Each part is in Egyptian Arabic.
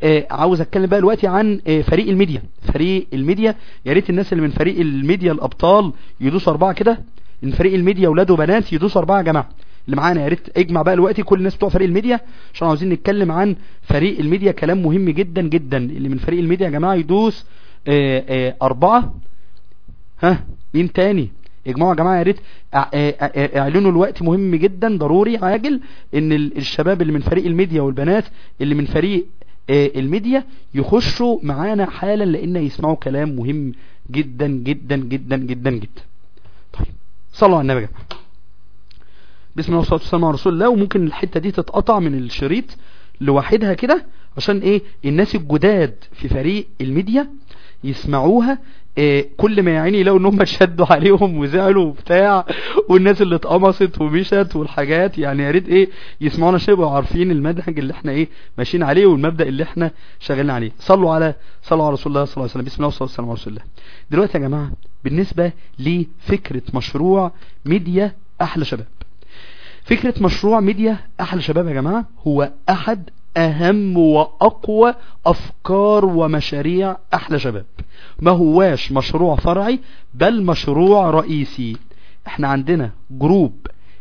آه عاوز اتكلم بقى دلوقتي عن آه فريق الميديا فريق الميديا يا ريت الناس اللي من فريق الميديا الابطال يدوسوا اربعه كده من فريق الميديا اولاد وبنات يدوسوا اربعه يا جماعه اللي معانا يا ريت اجمع بقى دلوقتي كل الناس بتوع فريق الميديا عشان عاوزين نتكلم عن فريق الميديا كلام مهم جدا جدا اللي من فريق الميديا يا جماعه يدوس آه آه اربعه ها مين تاني اجمعوا يا جماعه يا ريت اعلنوا الوقت مهم جدا ضروري عاجل ان الشباب اللي من فريق الميديا والبنات اللي من فريق الميديا يخشوا معانا حالا لان يسمعوا كلام مهم جدا جدا جدا جدا جدا طيب صلوا على النبي يا جماعه بسم الله والصلاه والسلام على رسول الله وممكن الحته دي تتقطع من الشريط لوحدها كده عشان ايه الناس الجداد في فريق الميديا يسمعوها إيه كل ما يعني يلاقوا ان هم شدوا عليهم وزعلوا وبتاع والناس اللي اتقمصت ومشت والحاجات يعني يا ريت ايه يسمعونا عشان يبقوا عارفين المنهج اللي احنا ايه ماشيين عليه والمبدا اللي احنا شغالين عليه صلوا على صلوا على رسول الله صلى الله عليه وسلم بسم الله والصلاه والسلام على رسول الله دلوقتي يا جماعه بالنسبه لفكره مشروع ميديا احلى شباب فكره مشروع ميديا احلى شباب يا جماعه هو احد اهم واقوى افكار ومشاريع احلى شباب ما هواش مشروع فرعي بل مشروع رئيسي احنا عندنا جروب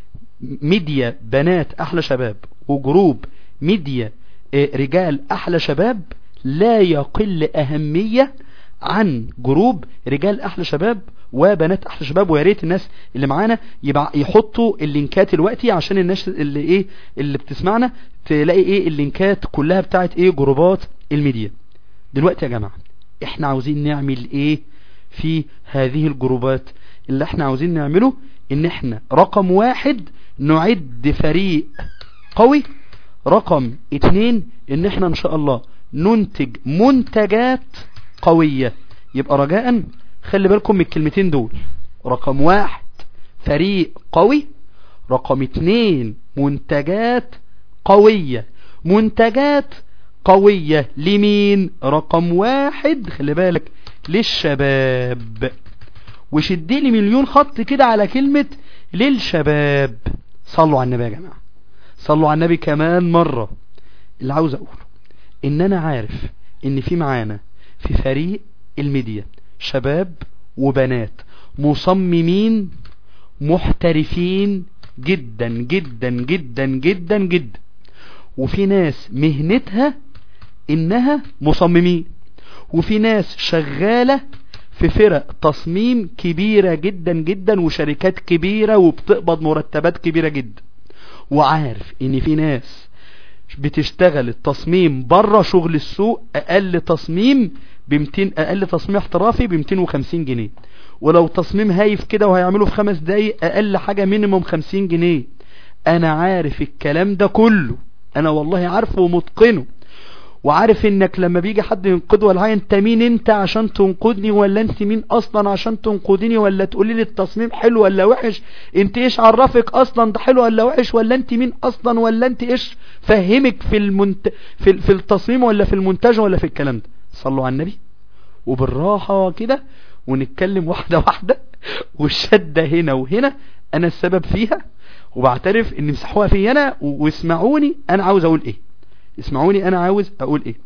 ميديا بنات احلى شباب وجروب ميديا رجال احلى شباب لا يقل اهمية عن جروب رجال احلى شباب وبنات احلى شباب ويا ريت الناس اللي معانا يبقى يحطوا اللينكات دلوقتي عشان الناس اللي ايه اللي بتسمعنا تلاقي ايه اللينكات كلها بتاعت ايه جروبات الميديا دلوقتي يا جماعة احنا عاوزين نعمل ايه في هذه الجروبات اللي احنا عاوزين نعمله ان احنا رقم واحد نعد فريق قوي رقم اتنين ان احنا ان شاء الله ننتج منتجات قوية يبقى رجاء خلي بالكم من الكلمتين دول رقم واحد فريق قوي رقم اتنين منتجات قوية منتجات قوية لمين رقم واحد خلي بالك للشباب وشدي لي مليون خط كده على كلمة للشباب صلوا على النبي يا جماعة صلوا على النبي كمان مرة اللي عاوز اقوله ان انا عارف ان في معانا في فريق الميديا شباب وبنات مصممين محترفين جدا جدا جدا جدا جدا وفي ناس مهنتها انها مصممين وفي ناس شغالة في فرق تصميم كبيرة جدا جدا وشركات كبيرة وبتقبض مرتبات كبيرة جدا وعارف ان في ناس بتشتغل التصميم بره شغل السوق اقل تصميم ب 200 اقل تصميم احترافي ب 250 جنيه ولو تصميم هايف كده وهيعمله في خمس دقايق اقل حاجة مينيموم 50 جنيه انا عارف الكلام ده كله انا والله عارفه ومتقنه وعارف انك لما بيجي حد ينقذ ولا حاجه انت مين انت عشان تنقذني ولا انت مين اصلا عشان تنقذني ولا تقولي لي التصميم حلو ولا وحش انت ايش عرفك اصلا ده حلو ولا وحش ولا انت مين اصلا ولا انت ايش فهمك في المنت... في, في التصميم ولا في المونتاج ولا في الكلام ده صلوا على النبي وبالراحه كده ونتكلم واحده واحده والشده هنا وهنا انا السبب فيها وبعترف ان مسحوها في انا واسمعوني انا عاوز اقول ايه اسمعوني انا عاوز اقول ايه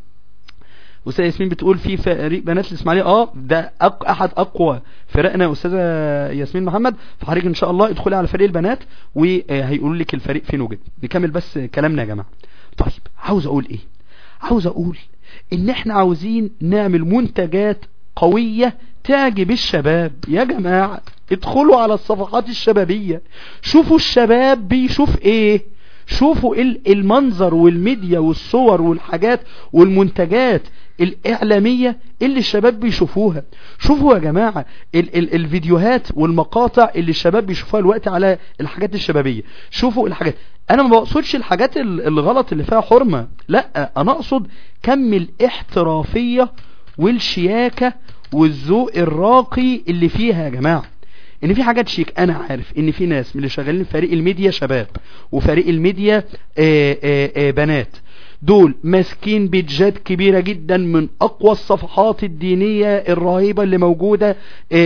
استاذه ياسمين بتقول في فريق بنات الاسماعيليه اه ده أق... احد اقوى فرقنا استاذه ياسمين محمد فحضرتك ان شاء الله ادخلي على فريق البنات وهيقولوا لك الفريق فين وجد نكمل بس كلامنا يا جماعه طيب عاوز اقول ايه عاوز اقول ان احنا عاوزين نعمل منتجات قوية تعجب الشباب يا جماعة ادخلوا على الصفحات الشبابية شوفوا الشباب بيشوف ايه شوفوا المنظر والميديا والصور والحاجات والمنتجات الإعلامية اللي الشباب بيشوفوها شوفوا يا جماعة ال ال الفيديوهات والمقاطع اللي الشباب بيشوفوها الوقت على الحاجات الشبابية شوفوا الحاجات أنا ما بقصدش الحاجات الغلط اللي فيها حرمة لا أنا أقصد كم الاحترافية والشياكة والذوق الراقي اللي فيها يا جماعة ان في حاجات شيك انا عارف ان في ناس من اللي شغالين فريق الميديا شباب وفريق الميديا آآ آآ بنات دول ماسكين بيدجات كبيرة جدا من اقوى الصفحات الدينية الرهيبة اللي موجودة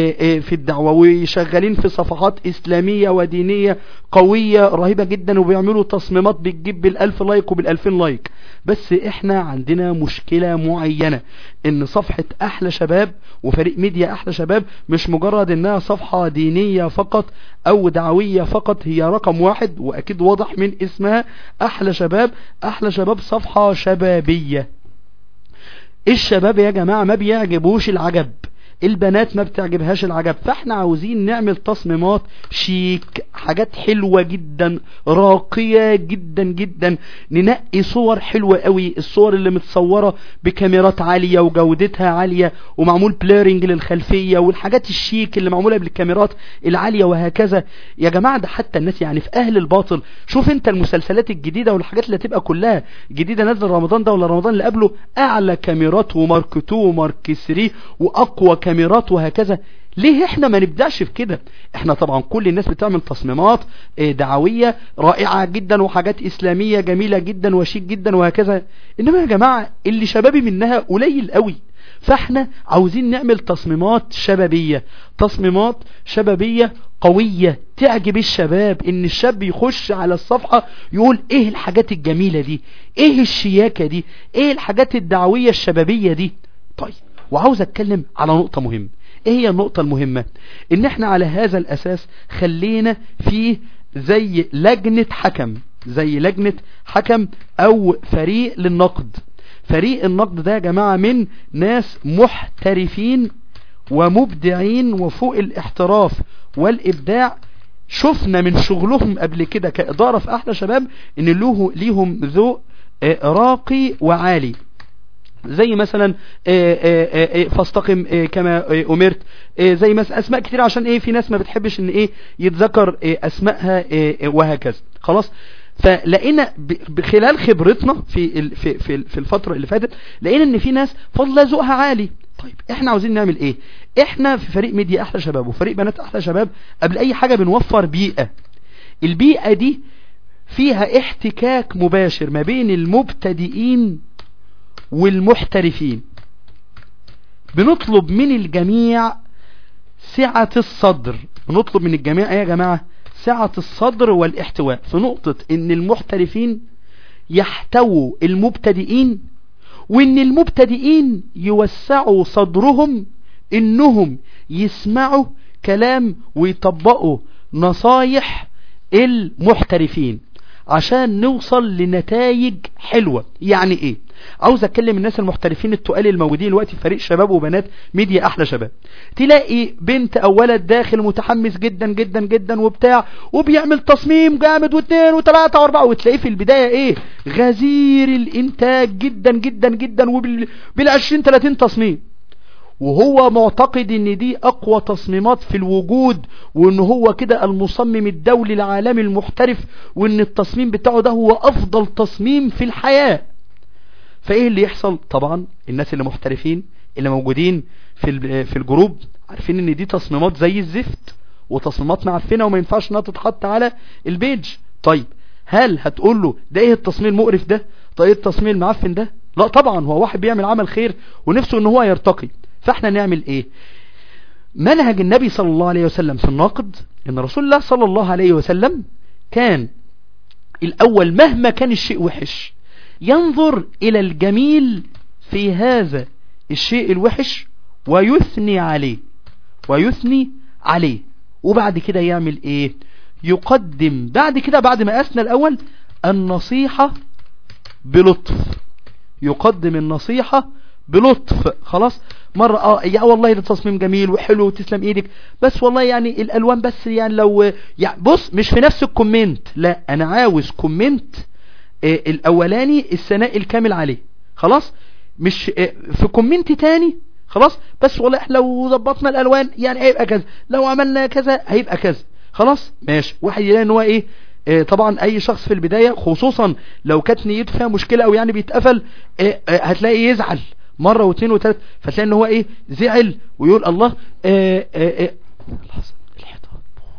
في الدعوة وشغالين في صفحات اسلامية ودينية قوية رهيبة جدا وبيعملوا تصميمات بتجيب بالالف لايك وبالالفين لايك بس احنا عندنا مشكلة معينة ان صفحة احلى شباب وفريق ميديا احلى شباب مش مجرد انها صفحة دينية فقط او دعوية فقط هي رقم واحد واكيد واضح من اسمها احلى شباب احلى شباب صفحة شبابية الشباب يا جماعة ما بيعجبوش العجب البنات ما بتعجبهاش العجب فاحنا عاوزين نعمل تصميمات شيك حاجات حلوة جدا راقية جدا جدا ننقي صور حلوة قوي الصور اللي متصورة بكاميرات عالية وجودتها عالية ومعمول بليرنج للخلفية والحاجات الشيك اللي معمولة بالكاميرات العالية وهكذا يا جماعة ده حتى الناس يعني في اهل الباطل شوف انت المسلسلات الجديدة والحاجات اللي هتبقى كلها جديدة نازل رمضان ده ولا رمضان اللي قبله اعلى كاميرات ومارك 2 ومارك 3 واقوى كاميرات وهكذا ليه احنا ما نبدأش في كده احنا طبعا كل الناس بتعمل تصميمات دعوية رائعة جدا وحاجات اسلامية جميلة جدا وشيك جدا وهكذا انما يا جماعة اللي شبابي منها قليل قوي فاحنا عاوزين نعمل تصميمات شبابية تصميمات شبابية قوية تعجب الشباب ان الشاب يخش على الصفحة يقول ايه الحاجات الجميلة دي ايه الشياكة دي ايه الحاجات الدعوية الشبابية دي طيب وعاوز اتكلم على نقطة مهمة ايه هي النقطة المهمة ان احنا على هذا الاساس خلينا فيه زي لجنة حكم زي لجنة حكم او فريق للنقد فريق النقد ده يا جماعة من ناس محترفين ومبدعين وفوق الاحتراف والابداع شفنا من شغلهم قبل كده كإدارة في احلى شباب ان له ليهم ذوق راقي وعالي زي مثلا فاستقم كما امرت زي مثلا اسماء كتير عشان ايه في ناس ما بتحبش ان ايه يتذكر اسمائها وهكذا خلاص فلقينا بخلال خبرتنا في في في في الفتره اللي فاتت لقينا ان في ناس فضل ذوقها عالي طيب احنا عاوزين نعمل ايه احنا في فريق ميديا احلى شباب وفريق بنات احلى شباب قبل اي حاجه بنوفر بيئه البيئه دي فيها احتكاك مباشر ما بين المبتدئين والمحترفين بنطلب من الجميع سعة الصدر بنطلب من الجميع يا جماعة سعة الصدر والاحتواء في نقطة ان المحترفين يحتووا المبتدئين وان المبتدئين يوسعوا صدرهم انهم يسمعوا كلام ويطبقوا نصايح المحترفين عشان نوصل لنتائج حلوة يعني ايه عاوز اتكلم الناس المحترفين التقال الموجودين دلوقتي في فريق شباب وبنات ميديا احلى شباب تلاقي بنت او ولد داخل متحمس جدا جدا جدا وبتاع وبيعمل تصميم جامد واثنين وثلاثة واربعة وتلاقيه في البداية ايه غزير الانتاج جدا جدا جدا وبالعشرين ثلاثين تصميم وهو معتقد ان دي اقوى تصميمات في الوجود وان هو كده المصمم الدولي العالمي المحترف وان التصميم بتاعه ده هو افضل تصميم في الحياة فايه اللي يحصل طبعا الناس اللي محترفين اللي موجودين في في الجروب عارفين ان دي تصميمات زي الزفت وتصميمات معفنه وما ينفعش انها تتحط على البيج طيب هل هتقول له ده ايه التصميم المقرف ده طيب ايه التصميم المعفن ده لا طبعا هو واحد بيعمل عمل خير ونفسه ان هو يرتقي فاحنا نعمل ايه منهج النبي صلى الله عليه وسلم في النقد ان رسول الله صلى الله عليه وسلم كان الاول مهما كان الشيء وحش ينظر الى الجميل في هذا الشيء الوحش ويثني عليه ويثني عليه وبعد كده يعمل ايه يقدم بعد كده بعد ما اثنى الاول النصيحة بلطف يقدم النصيحة بلطف خلاص مرة اه يا والله ده تصميم جميل وحلو وتسلم ايدك بس والله يعني الالوان بس يعني لو يعني بص مش في نفس الكومنت لا انا عاوز كومنت آه الاولاني الثناء الكامل عليه خلاص مش آه في كومنت تاني خلاص بس والله لو ظبطنا الالوان يعني هيبقى كذا لو عملنا كذا هيبقى كذا خلاص ماشي واحد يلاقي ان هو ايه آه طبعا اي شخص في البداية خصوصا لو كانت نيته فيها مشكلة او يعني بيتقفل هتلاقي يزعل مرة واثنين وثلاث فتلاقي ان هو ايه زعل ويقول الله آآ آآ لحظة الحيطة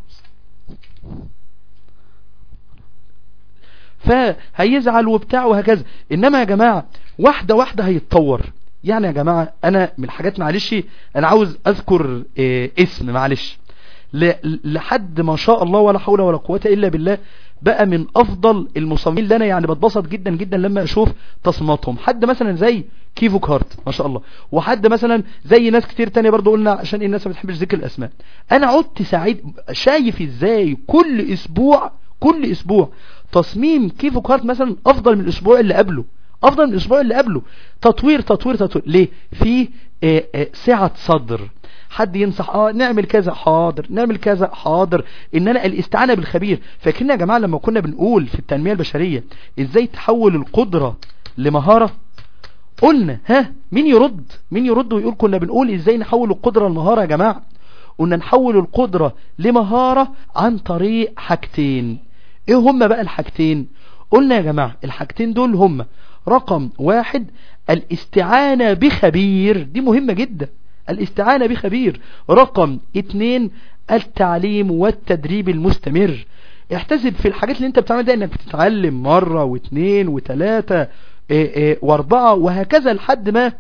فهيزعل وبتاع وهكذا انما يا جماعة واحدة واحدة هيتطور يعني يا جماعة انا من الحاجات معلش انا عاوز اذكر اسم معلش لحد ما شاء الله ولا حول ولا قوة الا بالله بقى من افضل المصممين اللي انا يعني بتبسط جدا جدا لما اشوف تصميماتهم حد مثلا زي كيفو كارت ما شاء الله وحد مثلا زي ناس كتير تانية برضو قلنا عشان الناس ما بتحبش ذكر الاسماء انا عدت سعيد شايف ازاي كل اسبوع كل اسبوع تصميم كيفو كارت مثلا افضل من الاسبوع اللي قبله افضل من الاسبوع اللي قبله تطوير تطوير تطوير ليه في آه، آه، سعة صدر حد ينصح اه نعمل كذا حاضر نعمل كذا حاضر اننا الاستعانة بالخبير فاكرين يا جماعة لما كنا بنقول في التنمية البشرية ازاي تحول القدرة لمهارة قلنا ها مين يرد مين يرد ويقول كنا بنقول ازاي نحول القدرة لمهارة يا جماعة قلنا نحول القدرة لمهارة عن طريق حاجتين ايه هما بقى الحاجتين قلنا يا جماعة الحاجتين دول هما رقم واحد الاستعانة بخبير دي مهمة جدا الاستعانة بخبير رقم اتنين التعليم والتدريب المستمر احتسب في الحاجات اللي انت بتعمل ده انك بتتعلم مرة واثنين وثلاثة اه اه واربعة وهكذا لحد ما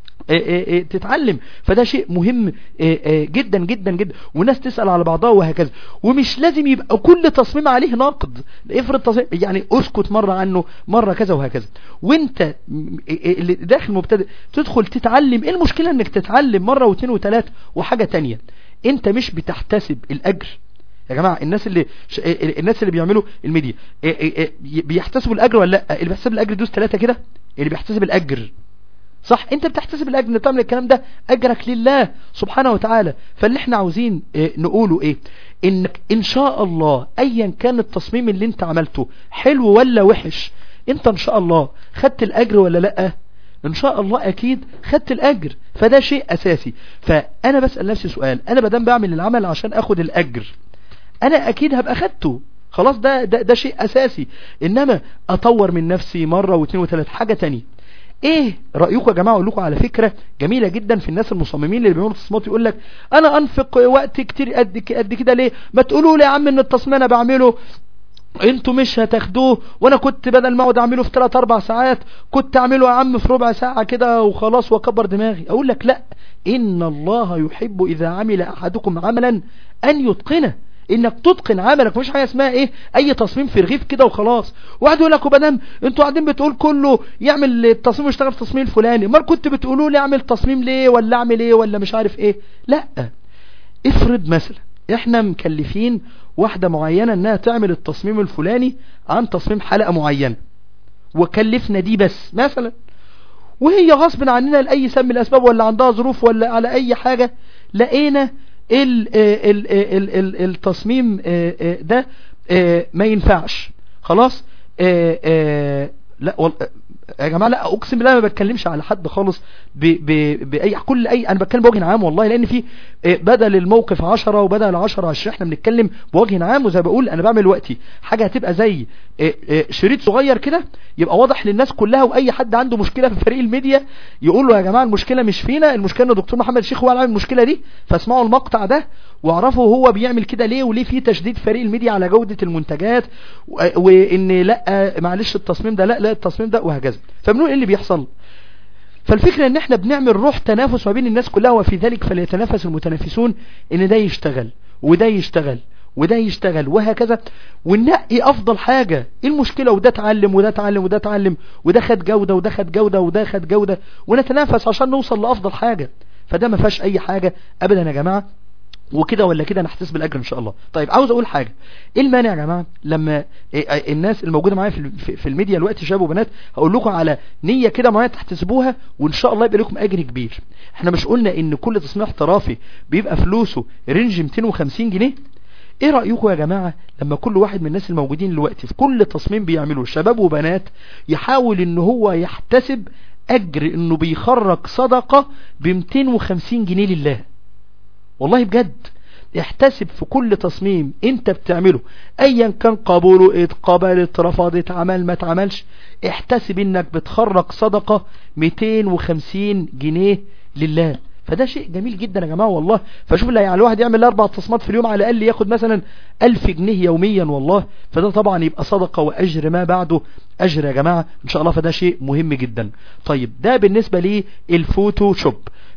تتعلم فده شيء مهم جدا جدا جدا والناس تسأل على بعضها وهكذا ومش لازم يبقى كل تصميم عليه ناقد افرض تصميم يعني اسكت مرة عنه مرة كذا وهكذا وانت اللي داخل مبتدئ تدخل تتعلم ايه المشكلة انك تتعلم مرة واثنين وثلاثة وحاجة تانية انت مش بتحتسب الاجر يا جماعة الناس اللي ش... الناس اللي بيعملوا الميديا بيحتسبوا الاجر ولا لا اللي بيحتسب الاجر دوس ثلاثة كده اللي بيحتسب الاجر صح انت بتحتسب الاجر انك تعمل الكلام ده اجرك لله سبحانه وتعالى فاللي احنا عاوزين اه نقوله ايه انك ان شاء الله ايا كان التصميم اللي انت عملته حلو ولا وحش انت ان شاء الله خدت الاجر ولا لا ان شاء الله اكيد خدت الاجر فده شيء اساسي فانا بسأل نفسي سؤال انا بدام بعمل العمل عشان اخد الاجر انا اكيد هبقى خدته خلاص ده, ده, ده شيء اساسي انما اطور من نفسي مرة واثنين وثلاث حاجة تانية ايه رأيكم يا جماعة اقول لكم على فكرة جميلة جدا في الناس المصممين اللي بيعملوا تصميمات يقول لك انا انفق وقت كتير قد قد كده ليه ما تقولوا لي يا عم ان التصميم انا بعمله انتوا مش هتاخدوه وانا كنت بدل ما اقعد اعمله في 3 4 ساعات كنت اعمله يا عم في ربع ساعة كده وخلاص واكبر دماغي اقول لك لا ان الله يحب اذا عمل احدكم عملا ان يتقنه انك تتقن عملك مش حاجه اسمها ايه اي تصميم في رغيف كده وخلاص واحد يقول لك وبدام انتوا قاعدين بتقول كله يعمل التصميم ويشتغل في التصميم الفلاني امال كنت بتقولوا لي اعمل تصميم ليه ولا اعمل ايه ولا مش عارف ايه لا افرض مثلا احنا مكلفين واحدة معينة انها تعمل التصميم الفلاني عن تصميم حلقة معينة وكلفنا دي بس مثلا وهي غصب عننا لأي سبب من الأسباب ولا عندها ظروف ولا على أي حاجة لقينا ال ال ال ال التصميم ده ما ينفعش خلاص لا يا جماعه لا اقسم بالله ما بتكلمش على حد خالص ب ب باي كل اي انا بتكلم بوجه عام والله لان في بدل الموقف 10 وبدل 10 20 احنا بنتكلم بوجه عام وزي بقول انا بعمل وقتي حاجه هتبقى زي شريط صغير كده يبقى واضح للناس كلها واي حد عنده مشكله في فريق الميديا يقول له يا جماعه المشكله مش فينا المشكله ان الدكتور محمد الشيخ هو اللي عامل المشكله دي فاسمعوا المقطع ده واعرفوا هو بيعمل كده ليه وليه في تشديد فريق الميديا على جودة المنتجات وان لا معلش التصميم ده لا لا التصميم ده وهكذا فبنقول ايه اللي بيحصل فالفكرة ان احنا بنعمل روح تنافس ما بين الناس كلها وفي ذلك فليتنافس المتنافسون ان ده يشتغل وده يشتغل وده يشتغل وهكذا وننقي افضل حاجة ايه المشكلة وده اتعلم وده اتعلم وده اتعلم وده خد جودة وده خد جودة وده خد جودة ونتنافس عشان نوصل لافضل حاجة فده ما فيهاش اي حاجة ابدا يا جماعة وكده ولا كده نحتسب الاجر ان شاء الله طيب عاوز اقول حاجة ايه المانع يا جماعة لما الناس الموجودة معايا في في الميديا دلوقتي شباب وبنات هقول لكم على نية كده معايا تحتسبوها وان شاء الله يبقى لكم اجر كبير احنا مش قلنا ان كل تصميم احترافي بيبقى فلوسه رينج 250 جنيه ايه رأيكم يا جماعة لما كل واحد من الناس الموجودين دلوقتي في كل تصميم بيعمله شباب وبنات يحاول ان هو يحتسب اجر انه بيخرج صدقة ب 250 جنيه لله والله بجد احتسب في كل تصميم انت بتعمله ايا كان قبوله اتقبلت رفضت عمل ما اتعملش احتسب انك بتخرج صدقة 250 جنيه لله فده شيء جميل جدا يا جماعة والله فشوف يعني الواحد يعمل اربع تصميمات في اليوم على الاقل ياخد مثلا 1000 جنيه يوميا والله فده طبعا يبقى صدقة واجر ما بعده اجر يا جماعة ان شاء الله فده شيء مهم جدا طيب ده بالنسبة لي الفوتوشوب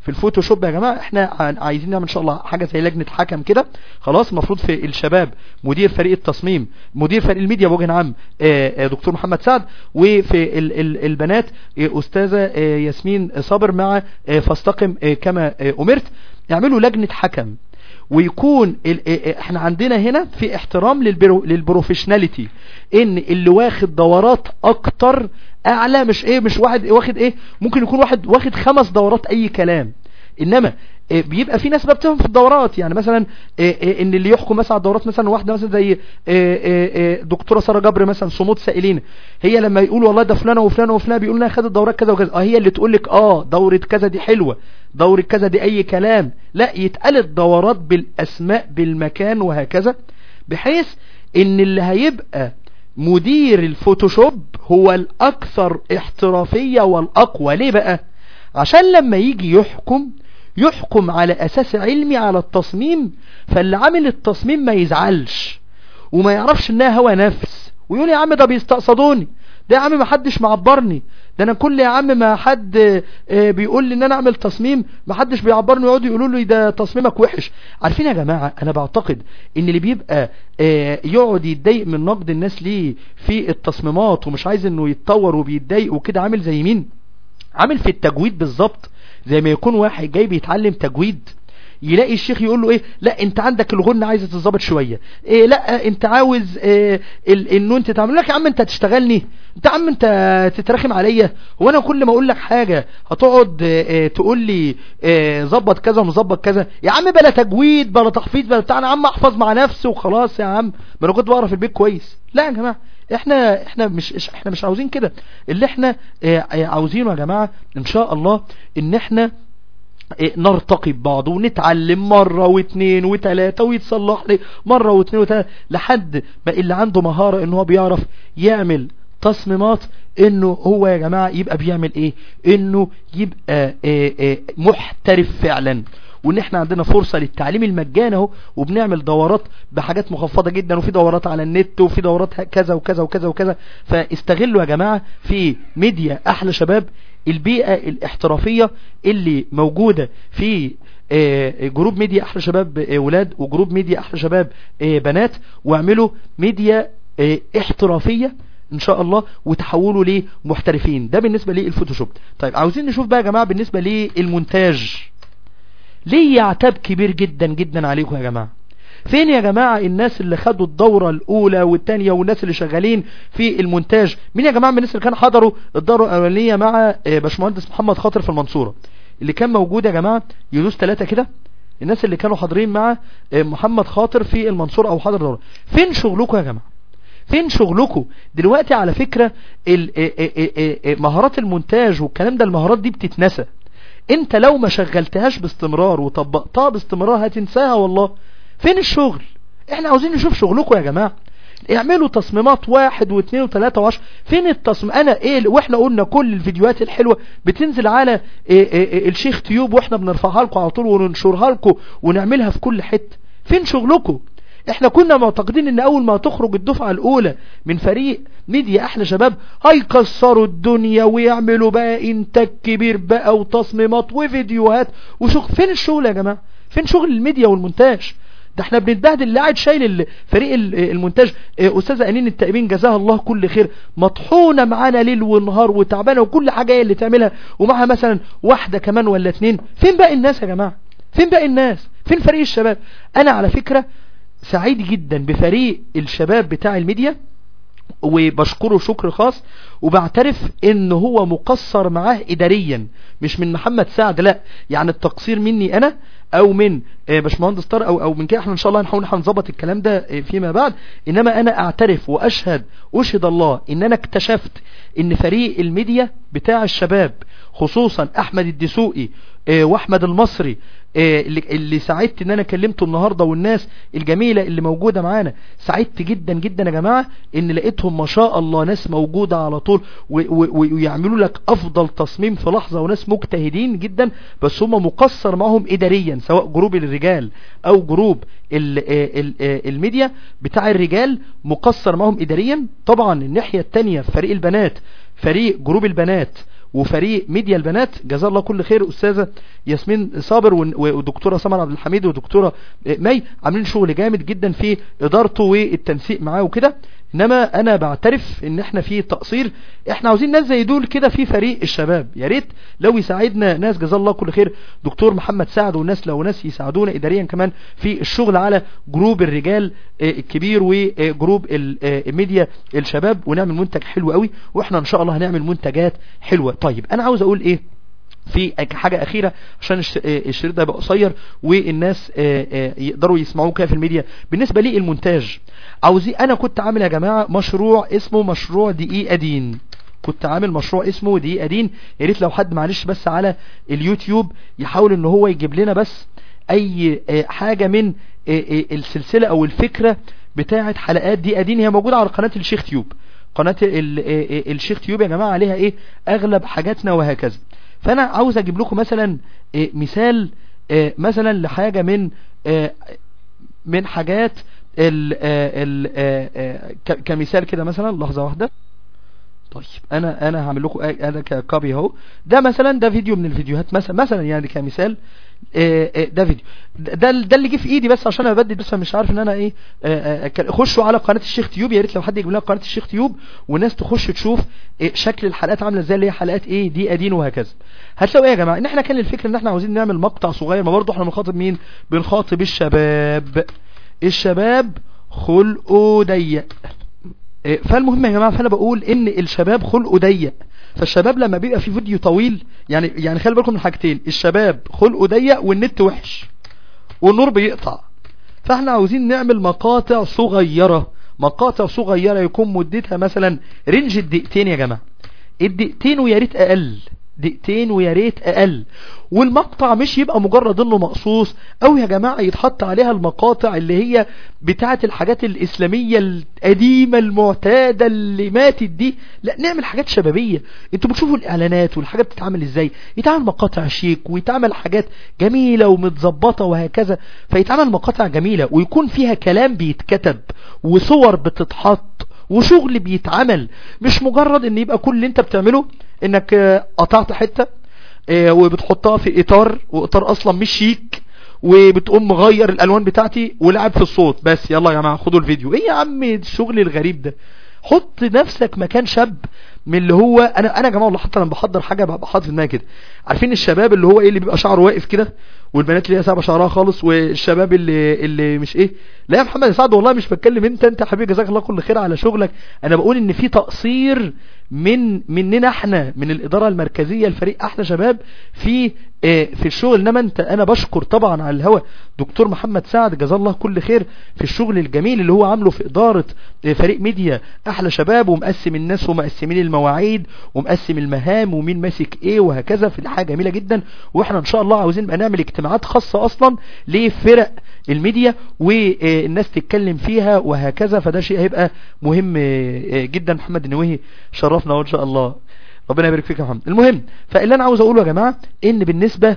في الفوتوشوب يا جماعة احنا عايزين نعمل ان شاء الله حاجة زي لجنة حكم كده خلاص المفروض في الشباب مدير فريق التصميم مدير فريق الميديا بوجه عام دكتور محمد سعد وفي ال ال البنات استاذة ياسمين صابر مع فاستقم كما امرت يعملوا لجنة حكم ويكون احنا عندنا هنا في احترام للبرو للبروفيشناليتي ان اللي واخد دورات اكتر اعلى مش ايه مش واحد واخد ايه ممكن يكون واحد واخد خمس دورات اي كلام انما بيبقى في ناس بقى بتفهم في الدورات يعني مثلا ان اللي يحكم مثلا على الدورات مثلا واحده مثلا زي دكتوره ساره جبر مثلا صمود سائلين هي لما يقولوا والله ده فلانه وفلانه وفلانه بيقولوا لها خدت دورات كذا وكذا اه هي اللي تقول لك اه دوره كذا دي حلوه دورة كذا دي اي كلام لا يتقال الدورات بالاسماء بالمكان وهكذا بحيث ان اللي هيبقى مدير الفوتوشوب هو الاكثر احترافية والاقوى ليه بقى عشان لما يجي يحكم يحكم على اساس علمي على التصميم فاللي عامل التصميم ما يزعلش وما يعرفش انها هوى نفس ويقول يا عم ده بيستقصدوني ده يا عم ما حدش معبرني ده انا كل يا عم ما حد بيقول لي ان انا اعمل تصميم ما حدش بيعبرني ويقعدوا يقولوا لي ده تصميمك وحش عارفين يا جماعة انا بعتقد ان اللي بيبقى يقعد يتضايق من نقد الناس ليه في التصميمات ومش عايز انه يتطور وبيتضايق وكده عامل زي مين عامل في التجويد بالظبط زي ما يكون واحد جاي بيتعلم تجويد يلاقي الشيخ يقول له ايه لا انت عندك الغنة عايزة تتظبط شوية إيه لا انت عاوز إيه انه انت تعمل لك يا عم انت هتشتغلني انت يا عم انت تترخم عليا هو انا كل ما اقول لك حاجة هتقعد إيه تقول لي إيه ظبط كذا ومظبط كذا يا عم بلا تجويد بلا تحفيظ بلا بتاع انا عم احفظ مع نفسي وخلاص يا عم ما انا كنت بقرا في البيت كويس لا يا جماعه احنا احنا مش احنا مش عاوزين كده اللي احنا عاوزينه يا جماعه ان شاء الله ان احنا نرتقي ببعض ونتعلم مرة واثنين وثلاثة ويتصلح لي مرة واثنين وثلاثة لحد ما اللي عنده مهارة ان هو بيعرف يعمل تصميمات انه هو يا جماعة يبقى بيعمل ايه انه يبقى اه اه محترف فعلا وان احنا عندنا فرصة للتعليم المجاني اهو وبنعمل دورات بحاجات مخفضة جدا وفي دورات على النت وفي دورات كذا وكذا وكذا وكذا فاستغلوا يا جماعة في ميديا احلى شباب البيئة الاحترافية اللي موجودة في جروب ميديا احلى شباب ولاد وجروب ميديا احلى شباب بنات واعملوا ميديا احترافية ان شاء الله وتحولوا لمحترفين ده بالنسبة للفوتوشوب طيب عاوزين نشوف بقى يا جماعة بالنسبة للمونتاج ليه يعتاب كبير جدا جدا عليكم يا جماعة فين يا جماعة الناس اللي خدوا الدورة الاولى والتانية والناس اللي شغالين في المونتاج مين يا جماعة من الناس اللي كانوا حضروا الدورة الاولانية مع باشمهندس محمد خاطر في المنصورة اللي كان موجود يا جماعة يدوس ثلاثة كده الناس اللي كانوا حاضرين مع محمد خاطر في المنصورة او حضر دورة فين شغلكم يا جماعة فين شغلكم دلوقتي على فكرة مهارات المونتاج والكلام ده المهارات دي بتتنسى انت لو ما شغلتهاش باستمرار وطبقتها باستمرار هتنساها والله فين الشغل احنا عاوزين نشوف شغلكم يا جماعة اعملوا تصميمات واحد واثنين وثلاثة وعشر فين التصميم انا ايه واحنا قلنا كل الفيديوهات الحلوة بتنزل على إيه إيه إيه الشيخ تيوب واحنا بنرفعها لكم على طول وننشرها لكم ونعملها في كل حتة فين شغلكم احنا كنا معتقدين ان اول ما تخرج الدفعة الاولى من فريق ميديا احلى شباب هيكسروا الدنيا ويعملوا بقى انتاج كبير بقى وتصميمات وفيديوهات وشغل فين الشغل يا جماعة فين شغل الميديا والمونتاج ده احنا بنتبهدل اللي قاعد شايل فريق المونتاج استاذه انين التائبين جزاها الله كل خير مطحونه معانا ليل ونهار وتعبانه وكل حاجه هي اللي تعملها ومعها مثلا واحده كمان ولا اتنين فين باقي الناس يا جماعه فين باقي الناس فين فريق الشباب انا على فكره سعيد جدا بفريق الشباب بتاع الميديا وبشكره شكر خاص وبعترف ان هو مقصر معاه اداريا مش من محمد سعد لا يعني التقصير مني انا او من باشمهندس طارق او او من كده احنا ان شاء الله هنحاول هنظبط الكلام ده فيما بعد انما انا اعترف واشهد اشهد الله ان انا اكتشفت ان فريق الميديا بتاع الشباب خصوصا احمد الدسوقي واحمد المصري اللي, اللي سعدت ان انا كلمته النهاردة والناس الجميلة اللي موجودة معانا سعدت جدا جدا يا جماعة ان لقيتهم ما شاء الله ناس موجودة على طول ويعملوا لك افضل تصميم في لحظة وناس مجتهدين جدا بس هم مقصر معهم اداريا سواء جروب الرجال او جروب ال ال الميديا بتاع الرجال مقصر معهم اداريا طبعا الناحية التانية في فريق البنات فريق جروب البنات وفريق ميديا البنات جزاه الله كل خير استاذه ياسمين صابر ون- ودكتوره سمر عبد الحميد ودكتوره مي عاملين شغل جامد جدا في ادارته والتنسيق معاه وكده انما انا بعترف ان احنا في تقصير احنا عاوزين ناس زي دول كده في فريق الشباب يا ريت لو يساعدنا ناس جزاه الله كل خير دكتور محمد سعد والناس لو ناس يساعدونا اداريا كمان في الشغل على جروب الرجال آه، الكبير وجروب ال- آه، الميديا الشباب ونعمل منتج حلو قوي واحنا ان شاء الله هنعمل منتجات حلوة طيب انا عاوز اقول ايه في حاجة أخيرة عشان الش- آه، الشريط ده يبقى قصير والناس آه، آه، يقدروا يسمعوه كده في الميديا بالنسبة لي المونتاج عاوزين أنا كنت عامل يا جماعة مشروع اسمه مشروع دقيقة دين كنت عامل مشروع اسمه دقيقة دين يا ريت لو حد معلش بس على اليوتيوب يحاول ان هو يجيب لنا بس اي آه، حاجة من آه، آه، السلسلة او الفكرة بتاعة حلقات دقيقة دين هي موجودة على قناة الشيخ تيوب قناة ال- آه، آه، الشيخ تيوب يا جماعة عليها ايه اغلب حاجاتنا وهكذا فانا عاوز اجيب لكم مثلا آه، مثال آه، مثلا لحاجة من آه، من حاجات ال ال آه، ك- كمثال كده مثلا لحظة واحدة طيب انا انا هعمل لكم انا ككوبي اهو ده مثلا ده فيديو من الفيديوهات مثلا مثلا يعني كمثال آه، آه، ده فيديو ده ده ده اللي جه في ايدي بس عشان ابدد بس مش عارف ان انا ايه آه، آه، ك- خشوا على قناه الشيخ تيوب يا ريت لو حد يجيب لنا قناه الشيخ تيوب وناس تخش تشوف آه، شكل الحلقات عامله ازاي اللي هي حلقات ايه دي قديم وهكذا هتلاقوا ايه يا جماعه ان احنا كان الفكره ان احنا عاوزين نعمل مقطع صغير ما برضه احنا بنخاطب مين بنخاطب الشباب الشباب خلقه ضيق إيه، فالمهم يا جماعه فانا بقول ان الشباب خلقه ضيق فالشباب لما بيبقى في فيديو طويل يعني يعني خلي بالكم من حاجتين الشباب خلقه ضيق والنت وحش والنور بيقطع فاحنا عاوزين نعمل مقاطع صغيرة مقاطع صغيرة يكون مدتها مثلا رينج الدقيقتين يا جماعة الدقيقتين ويا ريت اقل دقيقتين ويا ريت اقل والمقطع مش يبقى مجرد انه مقصوص او يا جماعة يتحط عليها المقاطع اللي هي بتاعة الحاجات الاسلامية القديمة المعتادة اللي ماتت دي لا نعمل حاجات شبابية انتوا بتشوفوا الاعلانات والحاجات بتتعمل ازاي يتعمل مقاطع شيك ويتعمل حاجات جميلة ومتظبطة وهكذا فيتعمل مقاطع جميلة ويكون فيها كلام بيتكتب وصور بتتحط وشغل بيتعمل مش مجرد ان يبقى كل اللي انت بتعمله انك آه، قطعت حتة آه، وبتحطها في اطار واطار اصلا مش شيك وبتقوم مغير الالوان بتاعتي ولعب في الصوت بس يلا يا جماعة خدوا الفيديو ايه يا عم الشغل الغريب ده حط نفسك مكان شاب من اللي هو انا انا يا جماعه والله حتى لما بحضر حاجه ببقى حاطط في دماغي كده عارفين الشباب اللي هو ايه اللي بيبقى شعره واقف كده والبنات اللي هي سابه شعرها خالص والشباب اللي اللي مش ايه لا يا محمد يا سعد والله مش بتكلم انت انت يا حبيبي جزاك الله كل خير على شغلك انا بقول ان في تقصير من مننا احنا من الاداره المركزيه الفريق احلى شباب في آه، في الشغل انما انت انا بشكر طبعا على الهوا دكتور محمد سعد جزاه الله كل خير في الشغل الجميل اللي هو عامله في اداره آه، فريق ميديا احلى شباب ومقسم الناس ومقسمين المواعيد ومقسم المهام ومين ماسك ايه وهكذا في حاجه جميله جدا واحنا ان شاء الله عاوزين نبقى نعمل اجتماعات خاصه اصلا لفرق الميديا والناس تتكلم فيها وهكذا فده شيء هيبقى مهم آه، جدا محمد النووي شرفنا وان شاء الله ربنا يبارك فيك يا محمد المهم فاللي انا عاوز اقوله يا جماعه ان بالنسبه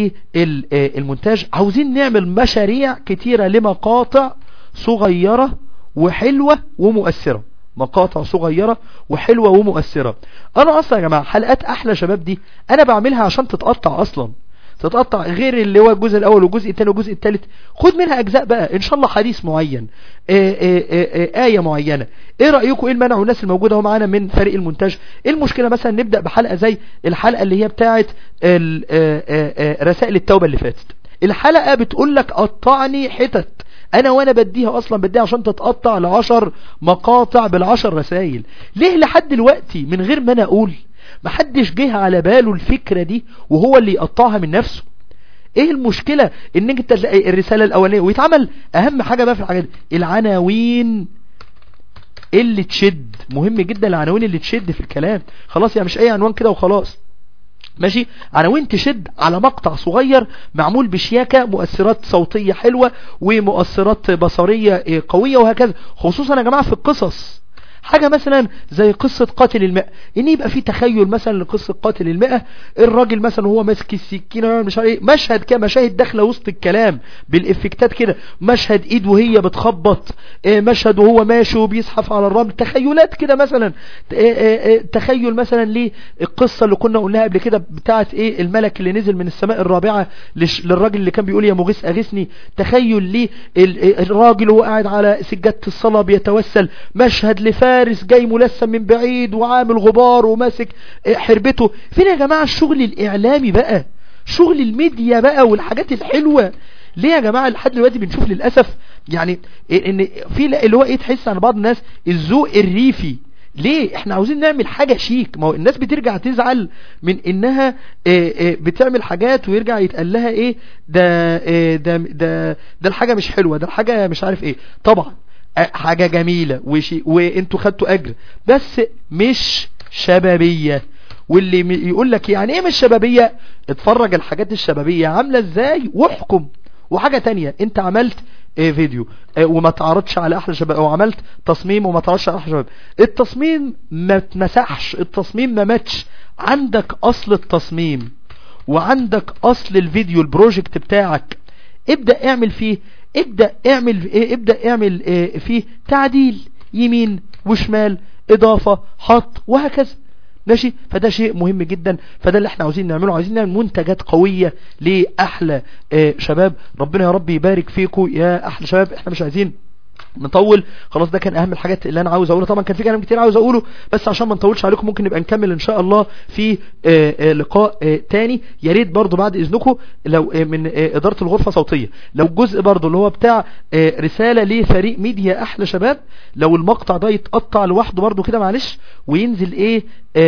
للمونتاج عاوزين نعمل مشاريع كتيره لمقاطع صغيره وحلوه ومؤثره مقاطع صغيرة وحلوة ومؤثرة انا اصلا يا جماعة حلقات احلى شباب دي انا بعملها عشان تتقطع اصلا تتقطع غير اللي هو الجزء الاول والجزء الثاني والجزء الثالث خد منها اجزاء بقى ان شاء الله حديث معين آآ آآ آية معينة ايه رأيكم ايه المنع والناس الموجودة هو معانا من فريق المونتاج ايه المشكلة مثلا نبدأ بحلقة زي الحلقة اللي هي بتاعت ال- آآ آآ رسائل التوبة اللي فاتت الحلقة بتقول لك قطعني حتت انا وانا بديها اصلا بديها عشان تتقطع لعشر مقاطع بالعشر رسائل ليه لحد دلوقتي من غير ما انا اقول محدش جه على باله الفكرة دي وهو اللي يقطعها من نفسه ايه المشكلة ان انت تلاقي الرسالة الاولانية ويتعمل اهم حاجة بقى في الحاجات دي العناوين اللي تشد مهم جدا العناوين اللي تشد في الكلام خلاص يعني مش اي عنوان كده وخلاص ماشي عناوين تشد على مقطع صغير معمول بشياكة مؤثرات صوتية حلوة ومؤثرات بصرية قوية وهكذا خصوصا يا جماعة في القصص حاجة مثلا زي قصة قاتل المئة ان يبقى في تخيل مثلا لقصة قاتل المئة الراجل مثلا هو ماسك السكينة مش عارف ايه مشهد كده مشاهد داخلة وسط الكلام بالافكتات كده مشهد ايد وهي بتخبط اه مشهد وهو ماشي وبيزحف على الرمل تخيلات كده مثلا اه اه تخيل مثلا للقصة اللي كنا قلناها قبل كده بتاعت ايه الملك اللي نزل من السماء الرابعة للراجل اللي كان بيقول يا مغيث اغثني تخيل ليه الراجل وهو قاعد على سجادة الصلاة بيتوسل مشهد لفارس جاي ملثم من بعيد وعامل غبار وماسك حربته فين يا جماعة الشغل الاعلامي بقى شغل الميديا بقى والحاجات الحلوة ليه يا جماعة لحد دلوقتي بنشوف للأسف يعني ان في اللي هو ايه تحس عن بعض الناس الذوق الريفي ليه احنا عاوزين نعمل حاجة شيك ما هو الناس بترجع تزعل من انها اه اه بتعمل حاجات ويرجع يتقال لها ايه ده اه ده ده ده الحاجة مش حلوة ده الحاجة مش عارف ايه طبعا حاجة جميلة وشي وانتوا خدتوا اجر بس مش شبابية واللي يقول لك يعني ايه مش شبابية اتفرج الحاجات الشبابية عاملة ازاي واحكم وحاجة تانية انت عملت ايه فيديو ايه وما تعرضش على احلى شباب او عملت تصميم وما تعرضش على احلى شباب التصميم ما اتمسحش التصميم ما ماتش عندك اصل التصميم وعندك اصل الفيديو البروجكت بتاعك ابدأ اعمل فيه ابدأ اعمل ايه ابدأ اعمل ايه فيه تعديل يمين وشمال اضافة حط وهكذا ماشي فده شيء مهم جدا فده اللي احنا عاوزين نعمله عاوزين نعمل منتجات قوية لأحلى اه شباب ربنا يا رب يبارك فيكم يا أحلى شباب احنا مش عايزين نطول خلاص ده كان اهم الحاجات اللي انا عاوز اقوله طبعا كان في كلام كتير عاوز اقوله بس عشان ما نطولش عليكم ممكن نبقى نكمل ان شاء الله في آآ آآ لقاء آآ تاني يا ريت برضو بعد اذنكم لو من اداره الغرفه صوتيه لو الجزء برضو اللي هو بتاع رساله لفريق ميديا احلى شباب لو المقطع ده يتقطع لوحده برضو كده معلش وينزل ايه